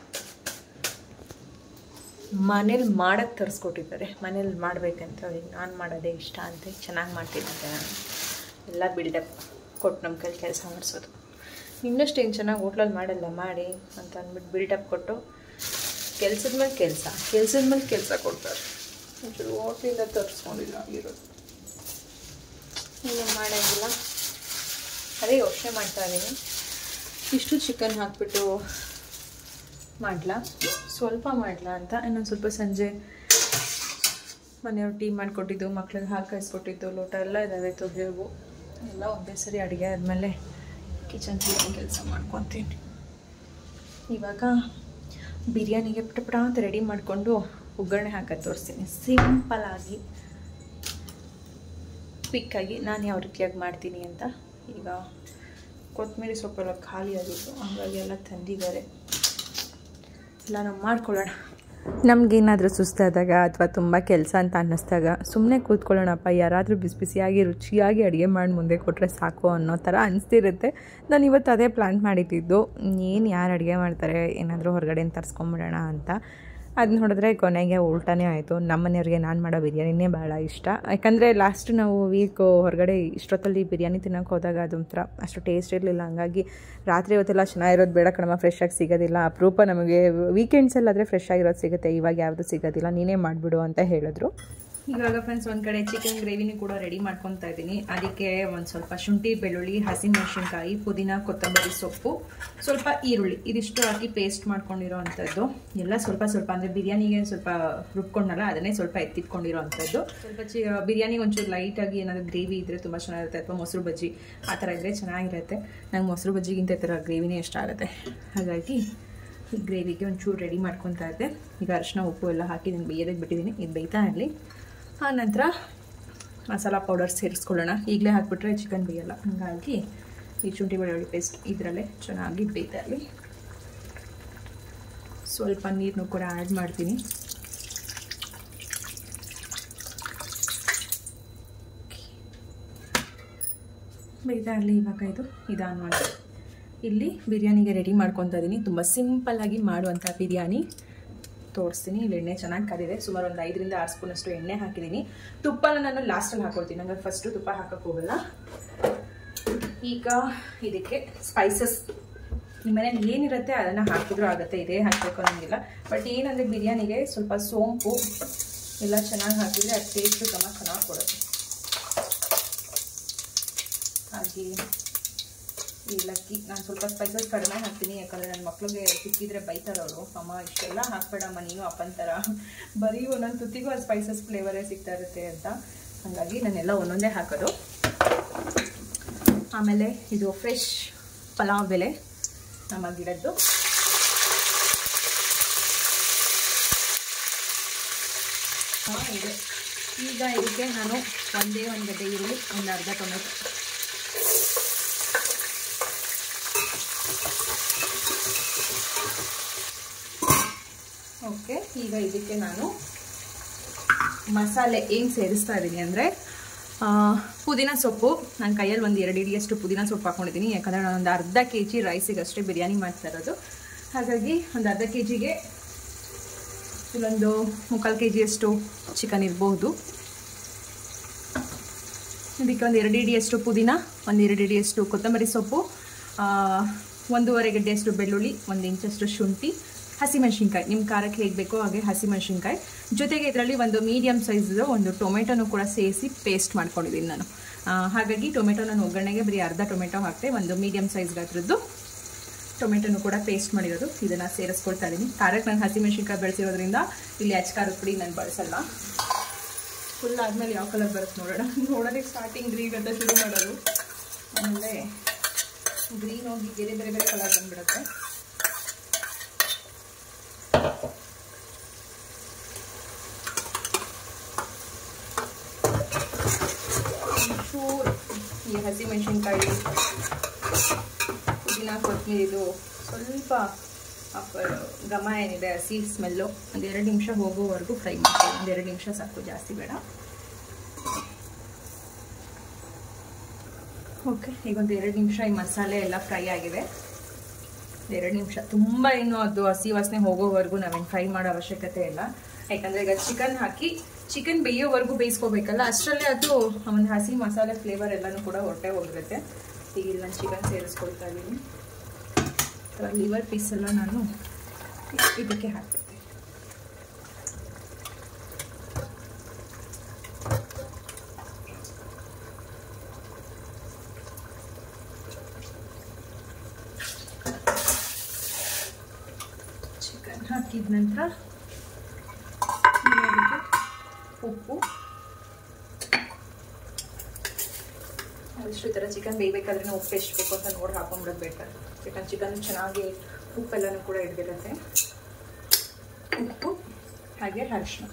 ಮನೇಲಿ ಮಾಡೋಕ್ಕೆ ತರಿಸ್ಕೊಟ್ಟಿದ್ದಾರೆ ಮನೇಲಿ ಮಾಡಬೇಕಂತ ಅವ್ರಿಗೆ ನಾನು ಮಾಡೋದೇ ಇಷ್ಟ ಅಂತ ಚೆನ್ನಾಗಿ ಮಾಡ್ತೀನಂತೆ ನಾನು ಎಲ್ಲ ಬಿಲ್ಡಪ್ ಕೊಟ್ಟು ನಮ್ಮ ಕೈಲಿ ಕೆಲಸ ಮಾಡಿಸೋದು ಇನ್ನಷ್ಟು ಏನು ಚೆನ್ನಾಗಿ ಹೋಟ್ಲಲ್ಲಿ ಮಾಡಲ್ಲ ಮಾಡಿ ಅಂತ ಅಂದ್ಬಿಟ್ಟು ಬಿಲ್ಡಪ್ ಕೊಟ್ಟು ಕೆಲಸದ ಮೇಲೆ ಕೆಲಸ ಕೆಲಸದ ಮೇಲೆ ಕೆಲಸ ಕೊಡ್ತಾರೆ ಒಂಚೂರು ಹೋಟ್ಲಿಂದ ತರಿಸ್ಕೊಂಡಿಲ್ಲ ಆಗಿರೋದು ಏನು ಮಾಡೋಂಗಿಲ್ಲ ಅದೇ ಯೋಚನೆ ಮಾಡ್ತಾ ಇದ್ದೀನಿ ಇಷ್ಟು ಚಿಕನ್ ಹಾಕ್ಬಿಟ್ಟು ಮಾಡ್ಲಾ ಸ್ವಲ್ಪ ಮಾಡ್ಲಾ ಅಂತ ಇನ್ನೊಂದು ಸ್ವಲ್ಪ ಸಂಜೆ ಮನೆಯವ್ರು ಟೀ ಮಾಡಿಕೊಟ್ಟಿದ್ದು ಮಕ್ಳಿಗೆ ಹಾಲು ಕಾಯಿಸ್ಕೊಟ್ಟಿದ್ದು ಲೋಟ ಎಲ್ಲ ಇದ್ದಾವೆ ತೊಗೆಯೋವು ಎಲ್ಲ ಒಂದೇ ಸರಿ ಅಡುಗೆ ಆದಮೇಲೆ ಕಿಚನ್ ಕ್ಲೀನಿಂಗ್ ಕೆಲಸ ಮಾಡ್ಕೊತೀನಿ ಇವಾಗ ಬಿರಿಯಾನಿಗೆ ಪಟ ಪಟ ಅಂತ ರೆಡಿ ಮಾಡಿಕೊಂಡು ಒಗ್ಗರಣೆ ಹಾಕೋದು ತೋರಿಸ್ತೀನಿ ಸಿಂಪಲಾಗಿ ಕ್ವಿಕ್ಕಾಗಿ ನಾನು ಯಾವ ರೀತಿಯಾಗಿ ಮಾಡ್ತೀನಿ ಅಂತ ಈಗ ಕೊತ್ತಂಬರಿ ಸೊಪ್ಪೆಲ್ಲ ಖಾಲಿ ಆಗಿತ್ತು ಹಾಗಾಗಿ ಎಲ್ಲ ತಂದಿದ್ದಾರೆ ಎಲ್ಲ ನಾವು ಮಾಡ್ಕೊಳ್ಳೋಣ ನಮಗೇನಾದರೂ ಸುಸ್ತಾದಾಗ ಅಥವಾ ತುಂಬ ಕೆಲಸ ಅಂತ ಅನ್ನಿಸ್ದಾಗ ಸುಮ್ಮನೆ ಕೂತ್ಕೊಳ್ಳೋಣಪ್ಪ ಯಾರಾದರೂ ಬಿಸಿ ಬಿಸಿಯಾಗಿ ರುಚಿಯಾಗಿ ಅಡುಗೆ ಮಾಡಿ ಮುಂದೆ ಕೊಟ್ಟರೆ ಸಾಕು ಅನ್ನೋ ಥರ ಅನಿಸ್ತಿರುತ್ತೆ ನಾನು ಇವತ್ತು ಅದೇ ಪ್ಲ್ಯಾನ್ ಮಾಡಿಟ್ಟಿದ್ದು ಏನು ಯಾರು ಅಡುಗೆ ಮಾಡ್ತಾರೆ ಏನಾದರೂ ಹೊರಗಡೆಯಿಂದ ತರಿಸ್ಕೊಂಬಿಡೋಣ ಅಂತ ಅದು ನೋಡಿದ್ರೆ ಕೊನೆಗೆ ಉಲ್ಟಾನೇ ಆಯಿತು ನಮ್ಮ ಮನೆಯವ್ರಿಗೆ ನಾನು ಮಾಡೋ ಬಿರಿಯಾನಿನೇ ಭಾಳ ಇಷ್ಟ ಯಾಕಂದರೆ ಲಾಸ್ಟ್ ನಾವು ವೀಕು ಹೊರಗಡೆ ಇಷ್ಟೊತ್ತಲ್ಲಿ ಬಿರಿಯಾನಿ ತಿನ್ನೋಕೆ ಹೋದಾಗ ಅದೊಂಥರ ಅಷ್ಟು ಟೇಸ್ಟ್ ಇರಲಿಲ್ಲ ಹಂಗಾಗಿ ರಾತ್ರಿ ಹೊತ್ತೆಲ್ಲ ಚೆನ್ನಾಗಿರೋದು ಬೇಡ ಕಣಮ್ಮ ಫ್ರೆಶ್ ಆಗಿ ಸಿಗೋದಿಲ್ಲ ಅಪರೂಪ ನಮಗೆ ವೀಕೆಂಡ್ಸಲ್ಲಾದರೆ ಫ್ರೆಶ್ ಆಗಿರೋದು ಸಿಗುತ್ತೆ ಇವಾಗ ಯಾವುದು ಸಿಗೋದಿಲ್ಲ ನೀನೇ ಮಾಡಿಬಿಡು ಅಂತ ಹೇಳಿದ್ರು ಇವಾಗ ಫ್ರೆಂಡ್ಸ್ ಒಂದು ಕಡೆ ಚಿಕನ್ ಗ್ರೇವಿನೂ ಕೂಡ ರೆಡಿ ಮಾಡ್ಕೊತಾ ಇದ್ದೀನಿ ಅದಕ್ಕೆ ಒಂದು ಸ್ವಲ್ಪ ಶುಂಠಿ ಬೆಳ್ಳುಳ್ಳಿ ಹಸಿಮೆಣಸಿನ್ಕಾಯಿ ಪುದೀನ ಕೊತ್ತಂಬರಿ ಸೊಪ್ಪು ಸ್ವಲ್ಪ ಈರುಳ್ಳಿ ಇದಿಷ್ಟು ಹಾಕಿ ಪೇಸ್ಟ್ ಮಾಡ್ಕೊಂಡಿರೋ ಅಂಥದ್ದು ಎಲ್ಲ ಸ್ವಲ್ಪ ಸ್ವಲ್ಪ ಅಂದರೆ ಬಿರಿಯಾನಿಗೆ ಸ್ವಲ್ಪ ರುಬ್ಕೊಂಡಲ್ಲ ಅದನ್ನೇ ಸ್ವಲ್ಪ ಎತ್ತಿಟ್ಕೊಂಡಿರೋ ಅಂಥದ್ದು ಸ್ವಲ್ಪ ಚಿ ಬಿರಿಯಾನಿಗೆ ಒಂಚೂರು ಲೈಟಾಗಿ ಏನಾದರೂ ಗ್ರೇವಿ ಇದ್ದರೆ ತುಂಬ ಚೆನ್ನಾಗಿರುತ್ತೆ ಅಥವಾ ಮೊಸರು ಬಜ್ಜಿ ಆ ಥರ ಇದ್ದರೆ ಚೆನ್ನಾಗಿರುತ್ತೆ ನಂಗೆ ಮೊಸರು ಬಜ್ಜಿಗಿಂತ ಈ ಥರ ಗ್ರೇವಿನೇ ಇಷ್ಟ ಆಗುತ್ತೆ ಹಾಗಾಗಿ ಈ ಗ್ರೇವಿಗೆ ಒಂಚೂರು ರೆಡಿ ಮಾಡ್ಕೊತಾ ಇದ್ದೆ ಈಗ ಅರಿಶಿನ ಉಪ್ಪು ಎಲ್ಲ ಹಾಕಿ ನಾನು ಬೇಯೋದಕ್ಕೆ ಬಿಟ್ಟಿದ್ದೀನಿ ಇದು ಬೇಯ್ತಾ ಇರಲಿ ಆ ನಂತರ ಮಸಾಲ ಪೌಡರ್ ಸೇರಿಸ್ಕೊಳ್ಳೋಣ ಈಗಲೇ ಹಾಕ್ಬಿಟ್ರೆ ಚಿಕನ್ ಬೇಯಲ್ಲ ಹಾಗಾಗಿ ಈ ಶುಂಠಿ ಬೆಳ್ಳುಳ್ಳಿ ಪೇಸ್ಟ್ ಇದರಲ್ಲೇ ಚೆನ್ನಾಗಿ ಬೇಯ್ತಾ ಇರಲಿ ಸ್ವಲ್ಪ ನೀರನ್ನು ಕೂಡ ಆ್ಯಡ್ ಮಾಡ್ತೀನಿ ಬೇಯ್ತಾ ಇರಲಿ ಇವಾಗ ಇದು ನಿಧಾನವಾಗಿ ಇಲ್ಲಿ ಬಿರಿಯಾನಿಗೆ ರೆಡಿ ಮಾಡ್ಕೊತಾ ಇದ್ದೀನಿ ತುಂಬ ಸಿಂಪಲ್ಲಾಗಿ ಮಾಡುವಂಥ ಬಿರಿಯಾನಿ ತೋರಿಸ್ತೀನಿ ಇಲ್ಲಿ ಎಣ್ಣೆ ಚೆನ್ನಾಗಿ ಕರಿದೆ ಸುಮಾರು ಒಂದು ಐದರಿಂದ ಆರು ಸ್ಪೂನಷ್ಟು ಎಣ್ಣೆ ಹಾಕಿದ್ದೀನಿ ತುಪ್ಪನ ನಾನು ಲಾಸ್ಟಲ್ಲಿ ಹಾಕೊಳ್ತೀನಿ ನಂಗೆ ಫಸ್ಟು ತುಪ್ಪ ಹಾಕೋಕ್ಕೆ ಹೋಗಲ್ಲ ಈಗ ಇದಕ್ಕೆ ಸ್ಪೈಸಸ್ ನಿಮ್ಮ ಮನೇಲಿ ಏನಿರುತ್ತೆ ಅದನ್ನು ಹಾಕಿದ್ರೂ ಆಗುತ್ತೆ ಇದೇ ಹಾಕಬೇಕು ಅನ್ನೋಂಗಿಲ್ಲ ಬಟ್ ಏನಂದರೆ ಬಿರಿಯಾನಿಗೆ ಸ್ವಲ್ಪ ಸೋಂಪು ಎಲ್ಲ ಚೆನ್ನಾಗಿ ಹಾಕಿದರೆ ಅದು ಟೇಸ್ಟು ಘಮ ಚೆನ್ನಾಗಿ ಕೊಡುತ್ತೆ ಹಾಗೆ ಏಲಕ್ಕಿ ನಾನು ಸ್ವಲ್ಪ ಸ್ಪೈಸಸ್ ಕಡಿಮೆ ಹಾಕ್ತೀನಿ ಯಾಕಂದರೆ ನನ್ನ ಮಕ್ಳಿಗೆ ಸಿಕ್ಕಿದ್ರೆ ಬೈತಾರವರು ಅಮ್ಮ ಇಷ್ಟೆಲ್ಲ ಹಾಕ್ಬೇಡಮ್ಮ ನೀನು ಅಪ್ಪನ ಥರ ಬರೀ ಒಂದೊಂದು ತುತ್ತಿಗೂ ಆ ಸ್ಪೈಸಸ್ ಫ್ಲೇವರೇ ಸಿಗ್ತಾ ಇರುತ್ತೆ ಅಂತ ಹಾಗಾಗಿ ನಾನೆಲ್ಲ ಒಂದೊಂದೇ ಹಾಕೋದು ಆಮೇಲೆ ಇದು ಫ್ರೆಶ್ ಪಲಾವ್ ಬೆಲೆ ನಮ್ಮ ಗಿಡದ್ದು ಇದೆ ಈಗ ಇದಕ್ಕೆ ನಾನು ಒಂದೇ ಒಂದು ಗಡ್ಡೆ ಈರುಳ್ಳಿ ಒಂದು ಅರ್ಧ ಟೊಮೆಟೊ ಓಕೆ ಈಗ ಇದಕ್ಕೆ ನಾನು ಮಸಾಲೆ ಏನು ಸೇರಿಸ್ತಾ ಇದ್ದೀನಿ ಅಂದರೆ ಪುದೀನ ಸೊಪ್ಪು ನನ್ನ ಕೈಯಲ್ಲಿ ಒಂದು ಎರಡು ಇಡಿಯಷ್ಟು ಪುದೀನ ಸೊಪ್ಪು ಹಾಕೊಂಡಿದ್ದೀನಿ ಯಾಕಂದರೆ ನಾನು ಒಂದು ಅರ್ಧ ಕೆ ಜಿ ರೈಸಿಗೆ ಅಷ್ಟೇ ಬಿರಿಯಾನಿ ಮಾಡ್ತಾ ಇರೋದು ಹಾಗಾಗಿ ಒಂದು ಅರ್ಧ ಕೆ ಜಿಗೆ ಇಲ್ಲೊಂದು ಮುಕ್ಕಾಲು ಕೆ ಜಿಯಷ್ಟು ಚಿಕನ್ ಇರ್ಬೋದು ಇದಕ್ಕೆ ಒಂದು ಎರಡು ಇಡಿಯಷ್ಟು ಪುದೀನ ಒಂದು ಎರಡು ಇಡಿಯಷ್ಟು ಕೊತ್ತಂಬರಿ ಸೊಪ್ಪು ಒಂದೂವರೆ ಗಡ್ಡೆಯಷ್ಟು ಬೆಳ್ಳುಳ್ಳಿ ಒಂದು ಇಂಚಷ್ಟು ಶುಂಠಿ ಹಸಿಮೆಣಸಿನ್ಕಾಯಿ ನಿಮ್ಮ ಖಾರಕ್ಕೆ ಹೇಗೆ ಬೇಕೋ ಹಾಗೆ ಹಸಿಮೆಣಸಿನ್ಕಾಯಿ ಜೊತೆಗೆ ಇದರಲ್ಲಿ ಒಂದು ಮೀಡಿಯಮ್ ಸೈಜ್ದು ಒಂದು ಟೊಮೆಟೊನು ಕೂಡ ಸೇರಿಸಿ ಪೇಸ್ಟ್ ಮಾಡ್ಕೊಂಡಿದ್ದೀನಿ ನಾನು ಹಾಗಾಗಿ ಟೊಮೆಟೊ ನಾನು ಒಗ್ಗರಣೆಗೆ ಬರೀ ಅರ್ಧ ಟೊಮೆಟೊ ಹಾಕ್ತೆ ಒಂದು ಮೀಡಿಯಮ್ ಸೈಜ್ ಗಾತ್ರದ್ದು ಟೊಮೆಟೊನು ಕೂಡ ಪೇಸ್ಟ್ ಮಾಡಿರೋದು ಇದನ್ನು ಸೇರಿಸ್ಕೊಳ್ತಾ ಇದ್ದೀನಿ ಖಾರಕ್ಕೆ ನಾನು ಹಸಿಮೆಣಸಿನ್ಕಾಯಿ ಬೆಳೆಸಿರೋದ್ರಿಂದ ಇಲ್ಲಿ ಅಚ್ಚ ಖಾರದ ಪುಡಿ ನಾನು ಬಳಸಲ್ಲ ಫುಲ್ ಆದಮೇಲೆ ಯಾವ ಕಲರ್ ಬರುತ್ತೆ ನೋಡೋಣ ನೋಡೋದಕ್ಕೆ ಸ್ಟಾರ್ಟಿಂಗ್ ಗ್ರೀನ್ ಅಂತ ಶುರು ಮಾಡೋದು ಆಮೇಲೆ ಗ್ರೀನ್ ಹೋಗಿ ಬೇರೆ ಬೇರೆ ಬೇರೆ ಕಲರ್ ಬಂದ್ಬಿಡುತ್ತೆ ಚೂರು ಈ ಹಸಿಮೆಣಸಿನ್ಕಾಯಿ ಪುದೀನ ಕೊತ್ತಂಬರಿದು ಸ್ವಲ್ಪ ಘಮ ಏನಿದೆ ಹಸಿ ಸ್ಮೆಲ್ಲು ಒಂದೆರಡು ನಿಮಿಷ ಹೋಗೋವರೆಗೂ ಫ್ರೈ ಮಾಡ್ತೀವಿ ಒಂದೆರಡು ನಿಮಿಷ ಸಾಕು ಜಾಸ್ತಿ ಬೇಡ ಓಕೆ ಈಗ ಒಂದು ಎರಡು ನಿಮಿಷ ಈ ಮಸಾಲೆ ಎಲ್ಲ ಫ್ರೈ ಆಗಿದೆ ಎರಡು ನಿಮಿಷ ತುಂಬ ಏನು ಅದು ಹಸಿ ವಾಸನೆ ಹೋಗೋವರೆಗೂ ನಾವೇನು ಫ್ರೈ ಮಾಡೋ ಅವಶ್ಯಕತೆ ಇಲ್ಲ ಯಾಕಂದರೆ ಈಗ ಚಿಕನ್ ಹಾಕಿ ಚಿಕನ್ ಬೇಯೋವರೆಗೂ ಬೇಯಿಸ್ಕೋಬೇಕಲ್ಲ ಅಷ್ಟರಲ್ಲೇ ಅದು ಒಂದು ಹಸಿ ಮಸಾಲೆ ಫ್ಲೇವರ್ ಎಲ್ಲನೂ ಕೂಡ ಹೊಟ್ಟೆ ಹೋಗಿರುತ್ತೆ ಈಗ ಇಲ್ಲಿ ನಾನು ಚಿಕನ್ ಸೇರಿಸ್ಕೊಳ್ತಾ ಇದ್ದೀನಿ ಲಿವರ್ ಪೀಸ್ ಎಲ್ಲ ನಾನು ಇದಕ್ಕೆ ಹಾಕ್ತೀನಿ ಹಾಕಿದ ನಂತರ ಉಪ್ಪು ಇಷ್ಟು ಥರ ಚಿಕನ್ ಬೇಯಬೇಕಾದ್ರೆ ಉಪ್ಪು ಎಷ್ಟು ಬೇಕು ಅಂತ ನೋಡಿ ಹಾಕೊಂಡ್ಬಿಡೋದು ಬೇಕಾದ್ರೆ ಚಿಕನ್ ಚಿಕನ್ ಚೆನ್ನಾಗಿ ಉಪ್ಪೆಲ್ಲನೂ ಕೂಡ ಹಿಡ್ದಿರುತ್ತೆ ಉಪ್ಪು ಹಾಗೆ ಅರಿಶಿನ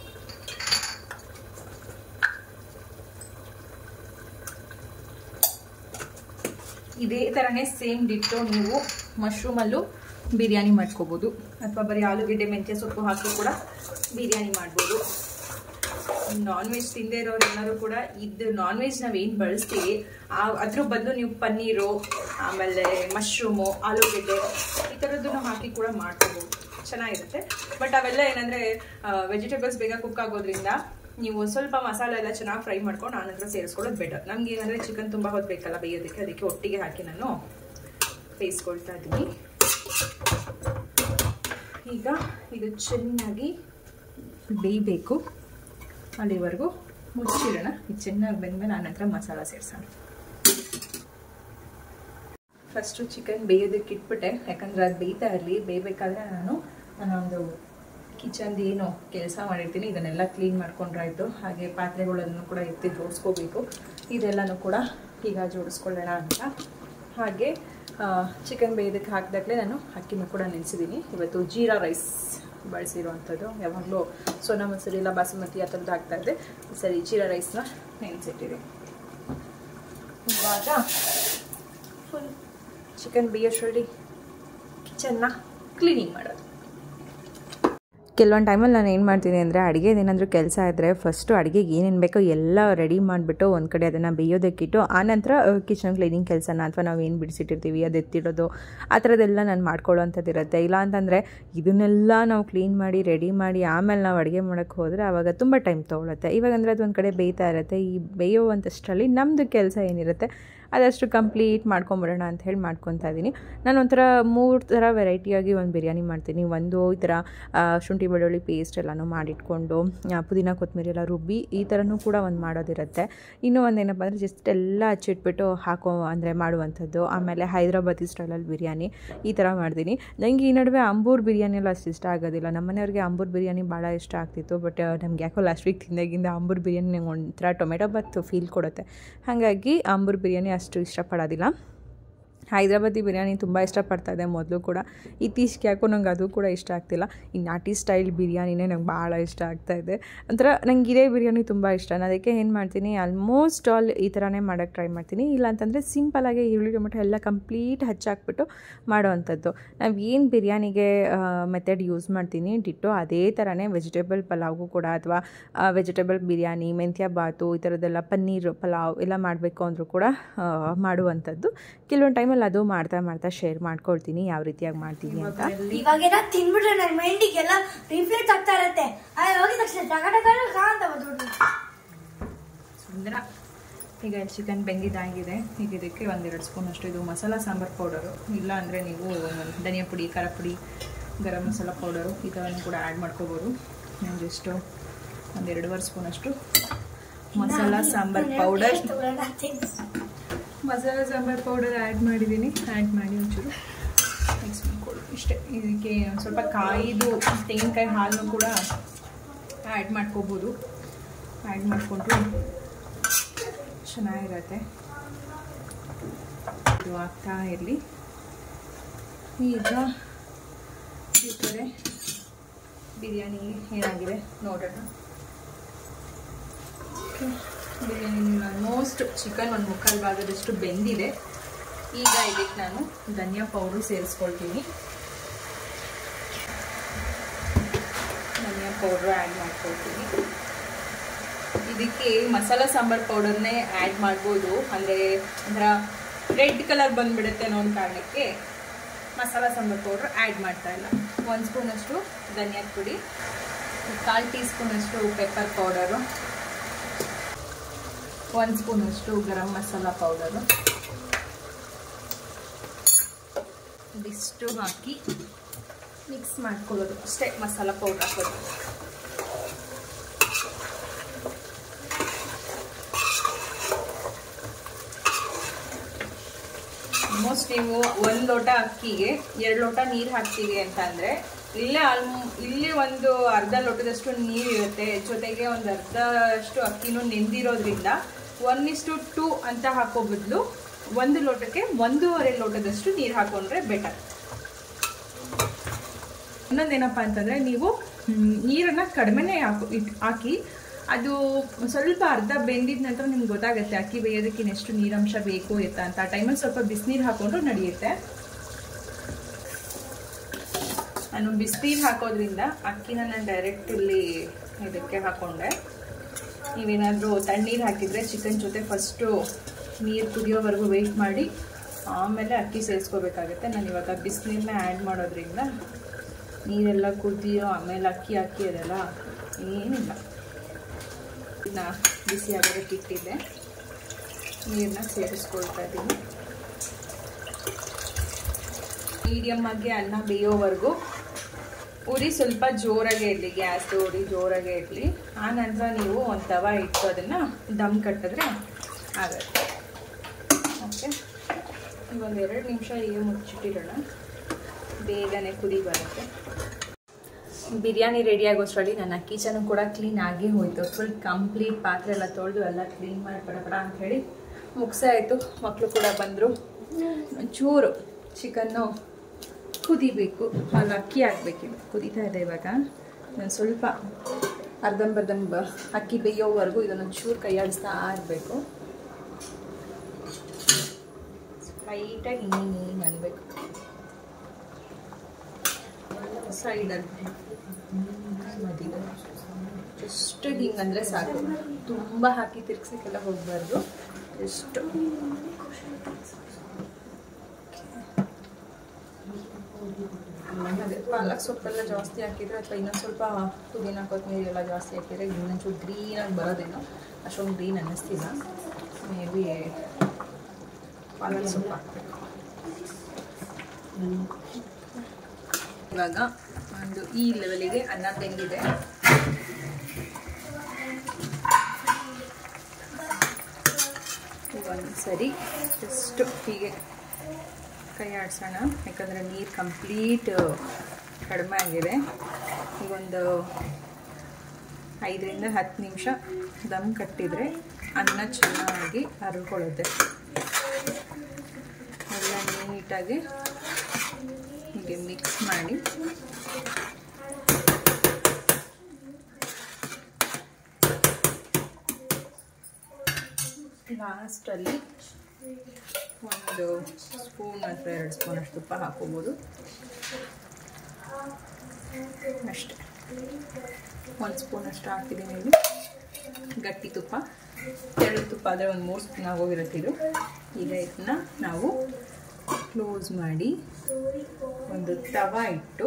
ಇದೇ ಥರನೇ ಸೇಮ್ ಡಿಟ್ಟು ನೀವು ಮಶ್ರೂಮಲ್ಲೂ ಬಿರಿಯಾನಿ ಮಾಡ್ಕೋಬೋದು ಅಥವಾ ಬರೀ ಆಲೂಗೆಡ್ಡೆ ಮೆಂತ್ಯ ಸೊಪ್ಪು ಹಾಕಿ ಕೂಡ ಬಿರಿಯಾನಿ ಮಾಡ್ಬೋದು ನಾನ್ ವೆಜ್ ತಿಂದೇ ಇರೋರು ಎಲ್ಲರೂ ಕೂಡ ಇದು ನಾನ್ ವೆಜ್ ನಾವೇನು ಬಳಸ್ತೀವಿ ಆ ಅದ್ರ ಬದಲು ನೀವು ಪನ್ನೀರು ಆಮೇಲೆ ಮಶ್ರೂಮು ಆಲೂಗೆಡ್ಡೆ ಈ ಥರದ್ದನ್ನು ಹಾಕಿ ಕೂಡ ಮಾಡ್ಕೋಬೋದು ಚೆನ್ನಾಗಿರುತ್ತೆ ಬಟ್ ಅವೆಲ್ಲ ಏನಂದರೆ ವೆಜಿಟೇಬಲ್ಸ್ ಬೇಗ ಕುಕ್ ಆಗೋದ್ರಿಂದ ನೀವು ಸ್ವಲ್ಪ ಮಸಾಲೆ ಎಲ್ಲ ಚೆನ್ನಾಗಿ ಫ್ರೈ ಮಾಡ್ಕೊಂಡು ಆನಂತರ ಸೇರಿಸ್ಕೊಳ್ಳೋದು ಬೆಟರ್ ನಮ್ಗೆ ಏನಂದರೆ ಚಿಕನ್ ತುಂಬ ಹೊತ್ತು ಬೇಕಲ್ಲ ಬೇಯೋದಕ್ಕೆ ಅದಕ್ಕೆ ಒಟ್ಟಿಗೆ ಹಾಕಿ ನಾನು ಬೇಯಿಸ್ಕೊಳ್ತಾ ಇದ್ದೀನಿ ಈಗ ಇದು ಚೆನ್ನಾಗಿ ಬೇಯಬೇಕು ಅಲ್ಲಿವರೆಗೂ ಮುಚ್ಚಿಡೋಣ ಇದು ಚೆನ್ನಾಗಿ ಬೆಂದ್ಮೇಲೆ ಆನಂತರ ಮಸಾಲ ಸೇರಿಸೋಣ ಫಸ್ಟು ಚಿಕನ್ ಬೇಯೋದಕ್ಕೆ ಇಟ್ಬಿಟ್ಟೆ ಯಾಕಂದ್ರೆ ಅದು ಬೇಯ್ತಾ ಇರಲಿ ಬೇಯಬೇಕಾದ್ರೆ ನಾನು ನಾನೊಂದು ಕಿಚನ್ದು ಏನು ಕೆಲಸ ಮಾಡಿರ್ತೀನಿ ಇದನ್ನೆಲ್ಲ ಕ್ಲೀನ್ ಮಾಡ್ಕೊಂಡ್ರಾಯ್ತು ಹಾಗೆ ಪಾತ್ರೆಗಳನ್ನು ಕೂಡ ಎತ್ತಿ ಜೋಡಿಸ್ಕೋಬೇಕು ಇದೆಲ್ಲನೂ ಕೂಡ ಈಗ ಜೋಡಿಸ್ಕೊಳ್ಳೋಣ ಅಂತ ಹಾಗೆ ಚಿಕನ್ ಬೇಯೋದಕ್ಕೆ ಹಾಕಿದಾಗಲೇ ನಾನು ಅಕ್ಕಿನೂ ಕೂಡ ನೆನೆಸಿದ್ದೀನಿ ಇವತ್ತು ಜೀರಾ ರೈಸ್ ಬಳಸಿರುವಂಥದ್ದು ಯಾವಾಗಲೂ ಸೋನಾ ಮಸೂರಿ ಇಲ್ಲ ಬಾಸುಮತಿ ಆ ಥರದ್ದು ಹಾಕ್ತಾ ಇದ್ದೆ ಸರಿ ಜೀರಾ ರೈಸ್ನ ನೆನೆಸಿಟ್ಟಿದೆ ಇವಾಗ ಫುಲ್ ಚಿಕನ್ ಬೇಯೋಷ್ಟರಲ್ಲಿ ಕಿಚನ್ನ ಕ್ಲೀನಿಂಗ್ ಮಾಡೋದು ಕೆಲವೊಂದು ಟೈಮಲ್ಲಿ ನಾನು ಏನು ಮಾಡ್ತೀನಿ ಅಂದರೆ ಅಡುಗೆದು ಏನಾದರೂ ಕೆಲಸ ಇದ್ದರೆ ಫಸ್ಟು ಅಡುಗೆಗೆ ಏನೇನು ಬೇಕೋ ಎಲ್ಲ ರೆಡಿ ಮಾಡಿಬಿಟ್ಟು ಒಂದು ಕಡೆ ಅದನ್ನು ಬೇಯೋದಕ್ಕಿಟ್ಟು ಆನಂತರ ಕಿಚನ್ ಕ್ಲೀನಿಂಗ್ ಕೆಲಸನ ಅಥವಾ ನಾವು ಏನು ಬಿಡಿಸಿಟ್ಟಿರ್ತೀವಿ ಅದು ಎತ್ತಿಡೋದು ಆ ಥರದ್ದೆಲ್ಲ ನಾನು ಮಾಡ್ಕೊಳ್ಳೋವಂಥದ್ದು ಇರುತ್ತೆ ಇಲ್ಲ ಅಂತಂದರೆ ಇದನ್ನೆಲ್ಲ ನಾವು ಕ್ಲೀನ್ ಮಾಡಿ ರೆಡಿ ಮಾಡಿ ಆಮೇಲೆ ನಾವು ಅಡುಗೆ ಮಾಡೋಕ್ಕೆ ಹೋದರೆ ಆವಾಗ ತುಂಬ ಟೈಮ್ ತೊಗೊಳುತ್ತೆ ಇವಾಗ ಅಂದರೆ ಅದು ಒಂದು ಕಡೆ ಬೇಯ್ತಾ ಇರುತ್ತೆ ಈ ಬೇಯುವಂಥಷ್ಟರಲ್ಲಿ ನಮ್ಮದು ಕೆಲಸ ಏನಿರುತ್ತೆ ಅದಷ್ಟು ಕಂಪ್ಲೀಟ್ ಮಾಡ್ಕೊಂಬಿಡೋಣ ಅಂತ ಹೇಳಿ ಮಾಡ್ಕೊತಾ ಇದ್ದೀನಿ ನಾನು ಒಂಥರ ಮೂರು ಥರ ವೆರೈಟಿಯಾಗಿ ಒಂದು ಬಿರಿಯಾನಿ ಮಾಡ್ತೀನಿ ಒಂದು ಈ ಥರ ಶುಂಠಿ ಬೆಳ್ಳುಳ್ಳಿ ಪೇಸ್ಟ್ ಎಲ್ಲನೂ ಮಾಡಿಟ್ಕೊಂಡು ಪುದೀನ ಕೊತ್ತಂಬರಿ ಎಲ್ಲ ರುಬ್ಬಿ ಈ ಥರನೂ ಕೂಡ ಒಂದು ಮಾಡೋದಿರುತ್ತೆ ಇನ್ನೂ ಒಂದು ಏನಪ್ಪ ಅಂದರೆ ಜಸ್ಟ್ ಎಲ್ಲ ಹಚ್ಚಿಟ್ಬಿಟ್ಟು ಹಾಕೋ ಅಂದರೆ ಮಾಡುವಂಥದ್ದು ಆಮೇಲೆ ಹೈದ್ರಾಬಾದಿ ಸ್ಟೈಲಲ್ಲಿ ಬಿರಿಯಾನಿ ಈ ಥರ ಮಾಡ್ತೀನಿ ನನಗೆ ಈ ನಡುವೆ ಅಂಬೂರ್ ಬಿರಿಯಾನಿ ಎಲ್ಲ ಅಷ್ಟು ಇಷ್ಟ ಆಗೋದಿಲ್ಲ ನಮ್ಮ ಮನೆಯವ್ರಿಗೆ ಅಂಬೂರ್ ಬಿರಿಯಾನಿ ಭಾಳ ಇಷ್ಟ ಆಗ್ತಿತ್ತು ಬಟ್ ನಮ್ಗೆ ಯಾಕೋ ಲಾಸ್ಟ್ ವೀಕ್ ತಿಂದಾಗಿಂದ ಅಂಬೂರ್ ಬಿರಿಯಾನಿ ನಂಗೆ ಒಂಥರ ಟೊಮೆಟೊ ಬಾತ್ ಫೀಲ್ ಕೊಡುತ್ತೆ ಹಾಗಾಗಿ ಅಂಬೂರ್ ಬಿರಿಯಾನಿ ಅಷ್ಟು ಇಷ್ಟಪಡೋದಿಲ್ಲ ಹೈದ್ರಾಬಾದಿ ಬಿರಿಯಾನಿ ತುಂಬ ಇಷ್ಟಪಡ್ತಾ ಇದೆ ಮೊದಲು ಕೂಡ ಇತ್ತೀಚೆಗೆ ಯಾಕೋ ನಂಗೆ ಅದು ಕೂಡ ಇಷ್ಟ ಆಗ್ತಿಲ್ಲ ಈ ನಾಟಿ ಸ್ಟೈಲ್ ಬಿರಿಯಾನಿನೇ ನಂಗೆ ಭಾಳ ಇಷ್ಟ ಆಗ್ತಾ ಇದೆ ಒಂಥರ ನಂಗೆ ಇದೇ ಬಿರಿಯಾನಿ ತುಂಬ ಇಷ್ಟ ನಾನು ಅದಕ್ಕೆ ಏನು ಮಾಡ್ತೀನಿ ಆಲ್ಮೋಸ್ಟ್ ಆಲ್ ಈ ಥರನೇ ಮಾಡೋಕ್ಕೆ ಟ್ರೈ ಮಾಡ್ತೀನಿ ಇಲ್ಲ ಅಂತಂದರೆ ಸಿಂಪಲಾಗಿ ಈರುಳ್ಳಿ ಟೊಮೆಟೊ ಎಲ್ಲ ಕಂಪ್ಲೀಟ್ ಹಚ್ಚಾಕ್ಬಿಟ್ಟು ಮಾಡೋವಂಥದ್ದು ನಾವು ಏನು ಬಿರಿಯಾನಿಗೆ ಮೆಥಡ್ ಯೂಸ್ ಮಾಡ್ತೀನಿ ಡಿಟ್ಟು ಅದೇ ಥರನೇ ವೆಜಿಟೇಬಲ್ ಪಲಾವ್ಗೂ ಕೂಡ ಅಥವಾ ವೆಜಿಟೇಬಲ್ ಬಿರಿಯಾನಿ ಮೆಂತ್ಯ ಬಾತು ಈ ಥರದ್ದೆಲ್ಲ ಪನ್ನೀರ್ ಪಲಾವ್ ಎಲ್ಲ ಮಾಡಬೇಕು ಅಂದರೂ ಕೂಡ ಮಾಡುವಂಥದ್ದು ಕೆಲವೊಂದು ಟೈಮಲ್ಲಿ ಅದು ಮಾಡ್ತಾ ಮಾಡ್ತಾ ಶೇರ್ ಮಾಡ್ಕೊಳ್ತೀನಿ ಯಾವ ರೀತಿಯಾಗಿ ಮಾಡ್ತೀನಿ ಅಂತ ಇವಾಗೆಲ್ಲ ತಿನ್ಬಿಟ್ರೆ ನನ್ನ ಮೈಂಡಿಗೆಲ್ಲ ರಿಫ್ಲೆಕ್ಟ್ ಆಗ್ತಾ ಇರತ್ತೆ ಆಮೇಲೆ ಹೋಗಿದ ತಕ್ಷಣ ಟಕ ಟಕ ಟಕ ಅಂತ ಬಂದ್ಬಿಡ್ತು ಸುಂದರ ಈಗ ಚಿಕನ್ ಬೆಂದಿದ್ದಾಗಿದೆ ಈಗ ಇದಕ್ಕೆ ಒಂದೆರಡು ಸ್ಪೂನ್ ಅಷ್ಟು ಇದು ಮಸಾಲ ಸಾಂಬಾರು ಪೌಡರು ಇಲ್ಲ ಅಂದರೆ ನೀವು ಧನಿಯಾ ಪುಡಿ ಖಾರ ಪುಡಿ ಗರಂ ಮಸಾಲ ಪೌಡರು ಈ ಥರನೂ ಕೂಡ ಆ್ಯಡ್ ಮಾಡ್ಕೋಬೋದು ನಾನು ಜಸ್ಟು ಒಂದೆರಡುವರೆ ಸ್ಪೂನ್ ಅಷ್ಟು masala sambar powder masala sambar powder add ಮಾಡಿದ್ದೀನಿ ಆ್ಯಡ್ ಮಾಡಿ ಒಂಚೂರು ಮಿಕ್ಸ್ ಮಾಡ್ಕೊಳ್ಳಿ ಇಷ್ಟೇ ಇದಕ್ಕೆ ಒಂದು ಸ್ವಲ್ಪ ಕಾಯಿದು ತೆಂಗಿನಕಾಯಿ ಹಾಲನ್ನು ಕೂಡ ಆ್ಯಡ್ ಮಾಡ್ಕೋಬೋದು ಆ್ಯಡ್ ಮಾಡಿಕೊಂಡ್ರೆ ಚೆನ್ನಾಗಿರತ್ತೆ ಇದು ಆಗ್ತಾ ಇರಲಿ ಈಗ ಈ ಕಡೆ ಬಿರಿಯಾನಿ ಏನಾಗಿದೆ ನೋಡೋಣ ಓಕೆ ಬಿರಿಯಾನಿ ಆಲ್ಮೋಸ್ಟ್ ಚಿಕನ್ ಒಂದು ಮುಕ್ಕಾಲು ಭಾಗದಷ್ಟು ಬೆಂದಿದೆ ಈಗ ಇದಕ್ಕೆ ನಾನು ಧನಿಯಾ ಪೌಡ್ರು ಸೇರಿಸ್ಕೊಳ್ತೀನಿ ಧನಿಯಾ ಪೌಡ್ರು ಆ್ಯಡ್ ಮಾಡ್ಕೊಳ್ತೀನಿ ಇದಕ್ಕೆ ಮಸಾಲ ಸಾಂಬಾರ್ ಪೌಡರ್ನೇ ಆ್ಯಡ್ ಮಾಡ್ಬೋದು ಅಂದರೆ ಒಂಥರ ರೆಡ್ ಕಲರ್ ಬಂದುಬಿಡುತ್ತೆ ಅನ್ನೋ ಒಂದು ಕಾರಣಕ್ಕೆ ಮಸಾಲ ಸಾಂಬಾರ್ ಪೌಡ್ರ್ ಆ್ಯಡ್ ಮಾಡ್ತಾ ಇಲ್ಲ ಒಂದು ಸ್ಪೂನಷ್ಟು ಧನಿಯಾದ ಪುಡಿ ಕಾಲು ಟೀ ಸ್ಪೂನಷ್ಟು ಪೆಪ್ಪರ್ ಪೌಡರು ಒಂದು ಸ್ಪೂನಷ್ಟು ಗರಂ ಮಸಾಲ ಪೌಡರು ಇದಿಷ್ಟು ಹಾಕಿ ಮಿಕ್ಸ್ ಮಾಡ್ಕೊಳ್ಳೋದು ಅಷ್ಟೇ ಮಸಾಲ ಪೌಡ್ರ್ ಹಾಕೋದು ಆಲ್ಮೋಸ್ಟ್ ನೀವು ಒಂದು ಲೋಟ ಅಕ್ಕಿಗೆ ಎರಡು ಲೋಟ ನೀರು ಹಾಕ್ತೀವಿ ಅಂತ ಅಂದರೆ ಇಲ್ಲೇ ಆಲ್ಮೋ ಇಲ್ಲಿ ಒಂದು ಅರ್ಧ ಲೋಟದಷ್ಟು ನೀರು ಇರುತ್ತೆ ಜೊತೆಗೆ ಒಂದು ಅರ್ಧಷ್ಟು ಅಕ್ಕಿನೂ ನೆಂದಿರೋದ್ರಿಂದ ಒನ್ ಇಸ್ಟು ಟೂ ಅಂತ ಹಾಕೋ ಬದಲು ಒಂದು ಲೋಟಕ್ಕೆ ಒಂದೂವರೆ ಲೋಟದಷ್ಟು ನೀರು ಹಾಕೊಂಡ್ರೆ ಬೆಟರ್ ಇನ್ನೊಂದೇನಪ್ಪ ಅಂತಂದರೆ ನೀವು ಮ್, ನೀರನ್ನ ಕಡಿಮೆನೇ ಹಾಕು ಇಟ್ ಹಾಕಿ ಅದು ಸ್ವಲ್ಪ ಅರ್ಧ ಬೆಂದಿದ ನಂತರ ನಿಮ್ಗೆ ಗೊತ್ತಾಗುತ್ತೆ ಅಕ್ಕಿ ಬೇಯೋದಕ್ಕೆ ಇನ್ನೆಷ್ಟು ನೀರಂಶ ಬೇಕು ಎತ್ತ ಅಂತ ಆ ಟೈಮಲ್ಲಿ ಸ್ವಲ್ಪ ಬಿಸಿನೀರು ಹಾಕೊಂಡ್ರು ನಡೆಯುತ್ತೆ ನಾನು ಬಿಸಿನೀರು ಹಾಕೋದ್ರಿಂದ ಅಕ್ಕಿನ ನಾನು ಡೈರೆಕ್ಟ್ ಇಲ್ಲಿ ಇದಕ್ಕೆ ಹಾಕೊಂಡೆ ನೀವೇನಾದರೂ ತಣ್ಣೀರು ಹಾಕಿದರೆ ಚಿಕನ್ ಜೊತೆ ಫಸ್ಟು ನೀರು ಕುದಿಯೋವರೆಗೂ ವೆಯ್ಟ್ ಮಾಡಿ ಆಮೇಲೆ ಅಕ್ಕಿ ಸೇರಿಸ್ಕೋಬೇಕಾಗುತ್ತೆ ನಾನು ಇವಾಗ ಬಿಸಿನೀರನ್ನ ಆ್ಯಡ್ ಮಾಡೋದ್ರಿಂದ ನೀರೆಲ್ಲ ಕುದಿಯೋ ಆಮೇಲೆ ಅಕ್ಕಿ ಅಕ್ಕಿ ಅದೆಲ್ಲ ಏನಿಲ್ಲ ಇದನ್ನ ಬಿಸಿ ಆಗೋದಕ್ಕೆ ಇಟ್ಟಿದ್ದೆ ನೀರನ್ನ ಸೇರಿಸ್ಕೊಳ್ತಾ ಇದ್ದೀನಿ ಮೀಡಿಯಮ್ ಆಗಿ ಅನ್ನ ಬೇಯೋವರೆಗೂ ಉರಿ ಸ್ವಲ್ಪ ಜೋರಾಗೆ ಇರಲಿ ಗ್ಯಾಸ್ ಉರಿ ಜೋರಾಗೆ ಇರಲಿ ಆ ನಂತರ ನೀವು ಒಂದು ತವ ಇಟ್ಟು ಅದನ್ನು ದಮ್ ಕಟ್ಟಿದ್ರೆ ಆಗುತ್ತೆ ಓಕೆ ಒಂದು ಎರಡು ನಿಮಿಷ ಹೀಗೆ ಮುಚ್ಚಿಟ್ಟಿರೋಣ ಬೇಗನೆ ಕುದಿ ಬರುತ್ತೆ ಬಿರಿಯಾನಿ ರೆಡಿ ಆಗೋಷ್ಟರಲ್ಲಿ ನನ್ನ ಕಿಚನು ಕೂಡ ಕ್ಲೀನ್ ಆಗಿ ಹೋಯಿತು ಫುಲ್ ಕಂಪ್ಲೀಟ್ ಪಾತ್ರೆ ಎಲ್ಲ ತೊಳೆದು ಎಲ್ಲ ಕ್ಲೀನ್ ಮಾಡಿ ಪಡ ಪಡ ಅಂತ ಹೇಳಿ ಮುಗಿಸಾಯಿತು ಮಕ್ಕಳು ಕೂಡ ಬಂದರು ಚೂರು ಚಿಕನ್ನು ಕುದಿಬೇಕು ಅಲ್ಲಿ ಅಕ್ಕಿ ಹಾಕ್ಬೇಕಿಲ್ಲ ಕುದೀತಾ ಇದೆ ಇವಾಗ ನಾನು ಸ್ವಲ್ಪ ಅರ್ಧಂಬರ್ಧಂಬ ಅಕ್ಕಿ ಬೇಯೋವರೆಗೂ ಇದನ್ನೊಂದು ಚೂರು ಕೈಯಾಡಿಸ್ತಾ ಇರಬೇಕು ಲೈಟಾಗಿ ಹಿಂಗೆ ಅನ್ಬೇಕು ಸೈಡಲ್ಲಿ ಮಧ್ಯದಲ್ಲಿ ಜಸ್ಟ್ ಹಿಂಗಂದ್ರೆ ಸಾಕು ತುಂಬ ಹಾಕಿ ತಿರ್ಗ್ಸಕ್ಕೆಲ್ಲ ಹೋಗಬಾರ್ದು ಜಸ್ಟ್ ಅದೇ ಪಾಲಕ್ ಸೊಪ್ಪೆಲ್ಲ ಜಾಸ್ತಿ ಹಾಕಿದ್ರೆ ಅಥವಾ ಇನ್ನೊಂದು ಸ್ವಲ್ಪ ಪುದೀನ ಕೊತ್ತಂಬರಿ ಎಲ್ಲ ಜಾಸ್ತಿ ಹಾಕಿದ್ರೆ ಇನ್ನೊಂಚೂರು ಗ್ರೀನಾಗಿ ಬರೋದೇನೋ ಅಷ್ಟೊಂದು ಗ್ರೀನ್ ಅನ್ನಿಸ್ತಿಲ್ಲ ಮೇ ಬಿ ಪಾಲಕ್ ಸೊಪ್ಪು ಹಾಕಬೇಕು ಇವಾಗ ಒಂದು ಈ ಲೆವೆಲಿಗೆ ಅನ್ನ ಬೆಂದಿದೆ ಒಂದು ಸರಿ ಜಸ್ಟ್ ಹೀಗೆ ಕೈ ಆಡಿಸೋಣ ಯಾಕಂದರೆ ನೀರು ಕಂಪ್ಲೀಟ್ ಕಡಿಮೆ ಆಗಿದೆ ಈಗೊಂದು ಐದರಿಂದ ಹತ್ತು ನಿಮಿಷ ದಮ್ ಕಟ್ಟಿದರೆ ಅನ್ನ ಚೆನ್ನಾಗಿ ಹರ್ಕೊಳ್ಳುತ್ತೆ ಎಲ್ಲ ನೀಟಾಗಿ ಹೀಗೆ ಮಿಕ್ಸ್ ಮಾಡಿ ಲಾಸ್ಟಲ್ಲಿ ಒಂದು ಸ್ಪೂನ್ ಅಥವಾ ಎರಡು ಸ್ಪೂನ್ ಅಷ್ಟು ತುಪ್ಪ ಹಾಕೋಬೋದು ಅಷ್ಟೆ ಒಂದು ಸ್ಪೂನ್ ಅಷ್ಟು ಹಾಕಿದ್ದೀನಿ ಇಲ್ಲಿ ಗಟ್ಟಿ ತುಪ್ಪ ಎರಡು ತುಪ್ಪ ಆದರೆ ಒಂದು ಮೂರು ಸ್ಪೂನ್ ಆಗೋಗಿರುತ್ತೆ ಇದು ಈಗ ಇದನ್ನ ನಾವು ಕ್ಲೋಸ್ ಮಾಡಿ ಒಂದು ತವ ಇಟ್ಟು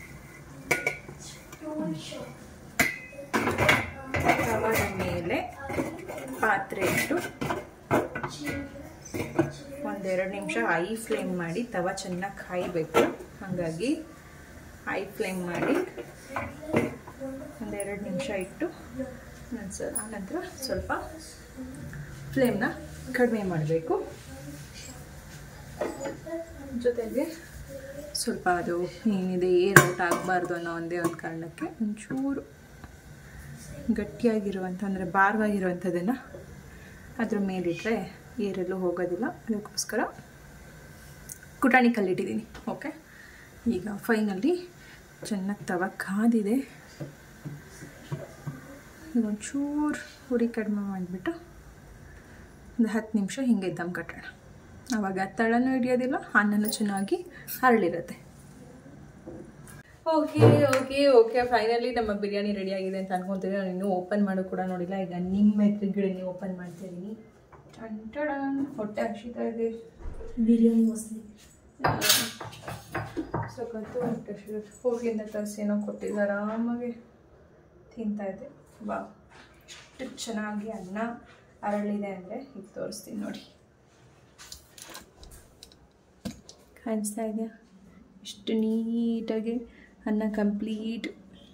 ತವದ ಮೇಲೆ ಪಾತ್ರೆ ಇಟ್ಟು ಒಂದೆರಡು ನಿಮಿಷ ಐ ಫ್ಲೇಮ್ ಮಾಡಿ ತವ ಚೆನ್ನಾಗಿ ಕಾಯಬೇಕು ಹಾಗಾಗಿ ಐ ಫ್ಲೇಮ್ ಮಾಡಿ ಒಂದೆರಡು ನಿಮಿಷ ಇಟ್ಟು ನಂತರ ಆನಂತರ ಸ್ವಲ್ಪ ಫ್ಲೇಮ್ನ ಕಡಿಮೆ ಮಾಡಬೇಕು ಜೊತೆಗೆ ಸ್ವಲ್ಪ ಅದು ಏನಿದೆ ಏರ್ ಔಟ್ ಆಗಬಾರ್ದು ಅನ್ನೋ ಒಂದೇ ಒಂದು ಕಾರಣಕ್ಕೆ ಒಂಚೂರು ಗಟ್ಟಿಯಾಗಿರುವಂಥ ಅಂದರೆ ಭಾರವಾಗಿರುವಂಥದ್ದನ್ನು ಅದ್ರ ಮೇಲಿಟ್ಟರೆ ಏರೆಲ್ಲೂ ಹೋಗೋದಿಲ್ಲ ಅದಕ್ಕೋಸ್ಕರ ಕುಟಾಣಿ ಕಲ್ಲಿಟ್ಟಿದ್ದೀನಿ ಓಕೆ ಈಗ ಫೈನಲ್ಲಿ ಚೆನ್ನಾಗಿ ತವ ಕಾದಿದೆ ಈಗ ಒಂಚೂರು ಉರಿ ಕಡಿಮೆ ಮಾಡಿಬಿಟ್ಟು ಒಂದು ಹತ್ತು ನಿಮಿಷ ಹಿಂಗೆ ದಮ್ ಕಟ್ಟೋಣ ಆವಾಗ ತಳನೂ ಹಿಡಿಯೋದಿಲ್ಲ ಅನ್ನನೂ ಚೆನ್ನಾಗಿ ಹರಳಿರುತ್ತೆ ಓಕೆ ಓಕೆ ಓಕೆ ಫೈನಲಿ ನಮ್ಮ ಬಿರಿಯಾನಿ ರೆಡಿ ಆಗಿದೆ ಅಂತ ಅನ್ಕೊಂತೀನಿ ನಾನು ಇನ್ನೂ ಓಪನ್ ಮಾಡೋ ಕೂಡ ನೋಡಿಲ್ಲ ಈಗ ನಿಮ್ಮ ಎದುರುಗಡೆ ಓಪನ್ ಮಾಡ್ತಾ ಇದ್ದೀನಿ ಟನ್ ಹೊಟ್ಟೆ ಹಸಿತಾ ಇದೆ ಬಿರಿಯಾನಿ ಮೋಸ್ಟ್ಲಿ ಸಖತ್ತು ಹೊಟ್ಟೆ ಹಸಿರುತ್ತೆ ಹೋಗಿಂದ ತರಿಸಿ ಏನೋ ಕೊಟ್ಟಿದ್ದು ಆರಾಮಾಗಿ ತಿಂತಾ ಇದ್ದೆ ಬಾ ಎಷ್ಟು ಚೆನ್ನಾಗಿ ಅನ್ನ ಅರಳಿದೆ ಅಂದರೆ ಈಗ ತೋರಿಸ್ತೀನಿ ನೋಡಿ ಕಾಣಿಸ್ತಾ ಇದೆಯಾ ಎಷ್ಟು ನೀಟಾಗಿ ಅನ್ನ ಕಂಪ್ಲೀಟ್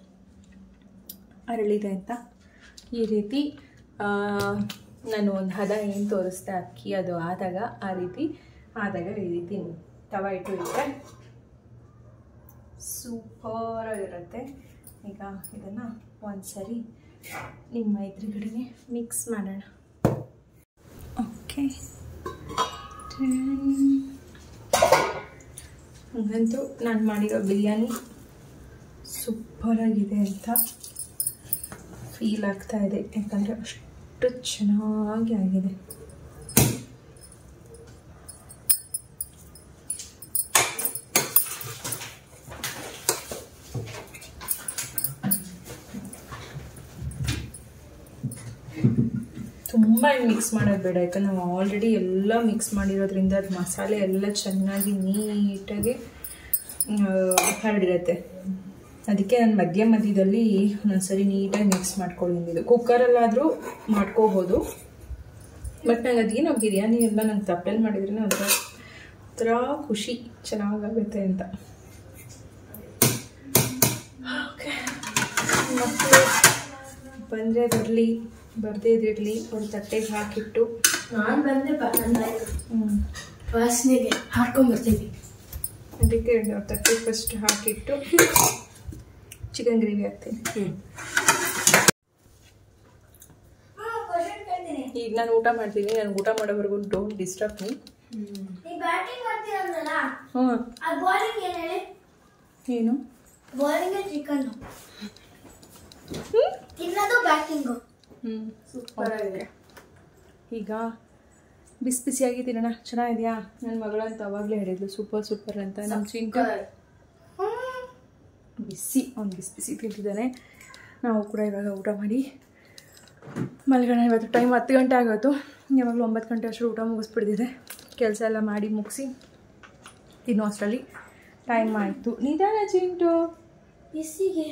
ಅರಳಿದೆ ಅಂತ ಈ ರೀತಿ ಆ, ನಾನು ಒಂದು ಹದ ಏನು ತೋರಿಸ್ದೆ ಅಕ್ಕಿ ಅದು ಆದಾಗ ಆ ರೀತಿ ಆದಾಗ ಈ ರೀತಿ ತವ ಇಟ್ಟು ಇಟ್ಟರೆ ಸೂಪರಾಗಿರುತ್ತೆ ಈಗ ಇದನ್ನು ಒಂದ್ಸರಿ ನಿಮ್ಮ ಎದುರುಗಡೆಗೆ ಮಿಕ್ಸ್ ಮಾಡೋಣ ಓಕೆ ಹಂಗಂತೂ ನಾನು ಮಾಡಿರೋ ಬಿರಿಯಾನಿ ಸೂಪರಾಗಿದೆ ಅಂತ ಫೀಲ್ ಆಗ್ತಾ ಇದೆ ಯಾಕಂದರೆ ಅಷ್ಟು ಚೆನ್ನಾಗಿ ಆಗಿದೆ ತುಂಬ ಮಿಕ್ಸ್ ಮಾಡೋದು ಬೇಡ ಯಾಕಂದ್ರೆ ನಾವು ಆಲ್ರೆಡಿ ಎಲ್ಲ ಮಿಕ್ಸ್ ಮಾಡಿರೋದ್ರಿಂದ ಅದು ಮಸಾಲೆ ಎಲ್ಲ ಚೆನ್ನಾಗಿ ನೀಟಾಗಿ ಆ, ಹರಡಿರುತ್ತೆ ಅದಕ್ಕೆ ನಾನು ಮಧ್ಯ ಮಧ್ಯದಲ್ಲಿ ಒಂದೊಂದ್ಸರಿ ನೀಟಾಗಿ ಮಿಕ್ಸ್ ಮಾಡ್ಕೊಂಡಿದ್ದು ಕುಕ್ಕರಲ್ಲಾದರೂ ಮಾಡ್ಕೋಬೋದು ಬಟ್ ನಂಗೆ ಅದೇನೋ ಬಿರಿಯಾನಿ ಎಲ್ಲ ನಂಗೆ ತಪ್ಪೆಲ್ಲಿ ಮಾಡಿದ್ರೆ ಒಂಥರ ಒಂಥರ ಖುಷಿ ಚೆನ್ನಾಗಾಗುತ್ತೆ ಅಂತ ಓಕೆ ಮಕ್ಕಳು ಬಂದರೆ ಬರಲಿ ಬರದೇ ಇದಿರಲಿ ಅವ್ರ ತಟ್ಟೆಗೆ ಹಾಕಿಟ್ಟು ನಾನು ಬಂದ್ರೆ ನನ್ನ ಹ್ಮ್. ವಾಸನೆಗೆ ಹಾಡ್ಕೊಂಡ್ ಬರ್ತೀನಿ ಅದಕ್ಕೆ ಅವ್ರ ತಟ್ಟೆಗೆ ಫಸ್ಟ್ ಹಾಕಿಟ್ಟು ಚಿಕನ್ ಗ್ರೇವಿ ಹಾಕ್ತೀನಿ ಈಗ ನಾನು ಊಟ ಮಾಡ್ತೀನಿ ನಾನು ಊಟ ಮಾಡೋವರೆಗೂ ಡೋಂಟ್ ಡಿಸ್ಟರ್ಬ್ ಮೀ ನೀ ಬ್ಯಾಟಿಂಗ್ ಮಾಡ್ತೀರಂದ್ರಲ್ಲ ಹ್ಞೂ ಆ ಬಾಲಿಂಗ್ ಏನ್ ಹೇಳಿ ಏನು ಬಾಲಿಂಗ್ ಚಿಕನ್ ತಿನ್ನೋದು ಬ್ಯಾಟಿಂಗು ಹ್ಞೂ ಸೂಪರ್ ಆಗಿದೆ ಈಗ ಬಿಸಿ ಬಿಸಿಯಾಗಿ ತಿನ್ನೋಣ ಚೆನ್ನಾಗಿದೆಯಾ ನನ್ನ ಮಗಳಂತ ಅವಾಗಲೇ ಹೇಳಿದ್ಲು ಸೂಪರ್ ಸೂಪರ್ ಅಂತ ನಮ್ಮ ಚಿಂಕ ಬಿಸಿ ಅವ್ನು ಬಿಸಿ ಬಿಸಿ ತಿಂತಿದ್ದಾನೆ ನಾವು ಕೂಡ ಇವಾಗ ಊಟ ಮಾಡಿ ಮಲ್ಗೋಣ ಇವತ್ತು ಟೈಮ್ ಹತ್ತು ಗಂಟೆ ಆಗೋಯ್ತು ಯಾವಾಗಲೂ ಒಂಬತ್ತು ಗಂಟೆ ಅಷ್ಟು ಊಟ ಮುಗಿಸ್ಬಿಡ್ತಿದೆ ಕೆಲಸ ಎಲ್ಲ ಮಾಡಿ ಮುಗಿಸಿ ತಿನ್ನೋ ಅಷ್ಟರಲ್ಲಿ ಟೈಮ್ ಆಯಿತು ನಿಧಾನ ಚಿಂಟು ಬಿಸಿಗೆ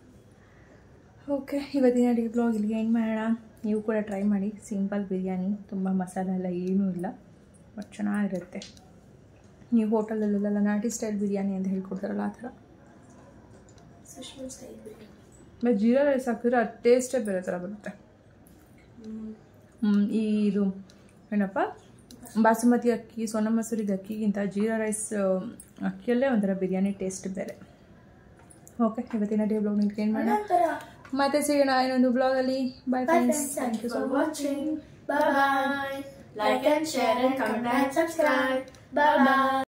ಓಕೆ ಇವತ್ತಿನ ಅಡುಗೆ ಬ್ಲಾಗ್ ಇಲ್ಲಿಗೆ ಏನು ಮಾಡೋಣ ನೀವು ಕೂಡ ಟ್ರೈ ಮಾಡಿ ಸಿಂಪಲ್ ಬಿರಿಯಾನಿ ತುಂಬ ಮಸಾಲೆ ಎಲ್ಲ ಏನೂ ಇಲ್ಲ ಬಟ್ ಚೆನ್ನಾಗಿರುತ್ತೆ ನೀವು ಹೋಟೆಲಲ್ಲೆಲ್ಲ ನಾಟಿ ಸ್ಟೈಲ್ ಬಿರಿಯಾನಿ ಅಂತ ಹೇಳ್ಕೊಡ್ತಾರಲ್ಲ ಆ ಥರ Sushma style biryani but jeera rice ಹಾಕಿದ್ರೆ ಅದು ಟೇಸ್ಟೇ ಬೇರೆ ಥರ ಬರುತ್ತೆ ಹ್ಮ್, ಈ ಇದು ಏನಪ್ಪ ಬಾಸುಮತಿ ಅಕ್ಕಿ ಸೋನಾ ಮಸೂರಿದ ಅಕ್ಕಿಗಿಂತ ಜೀರಾ ರೈಸ್ ಅಕ್ಕಿಯಲ್ಲೇ ಒಂಥರ ಬಿರಿಯಾನಿ ಟೇಸ್ಟ್ ಬೇರೆ ಓಕೆ ಇವತ್ತಿನ ಡೇ ಬ್ಲಾಗ್ ನಿಮ್ಗೆ ಏನು ಮಾಡೋಣ ನಂತರ ಮತ್ತೆ ಸಿಗೋಣ ಇನ್ನೊಂದು ಬ್ಲಾಗಲ್ಲಿ bye Bye friends friends, thank you for watching. Bye bye. Like and share and comment and subscribe. Bye bye.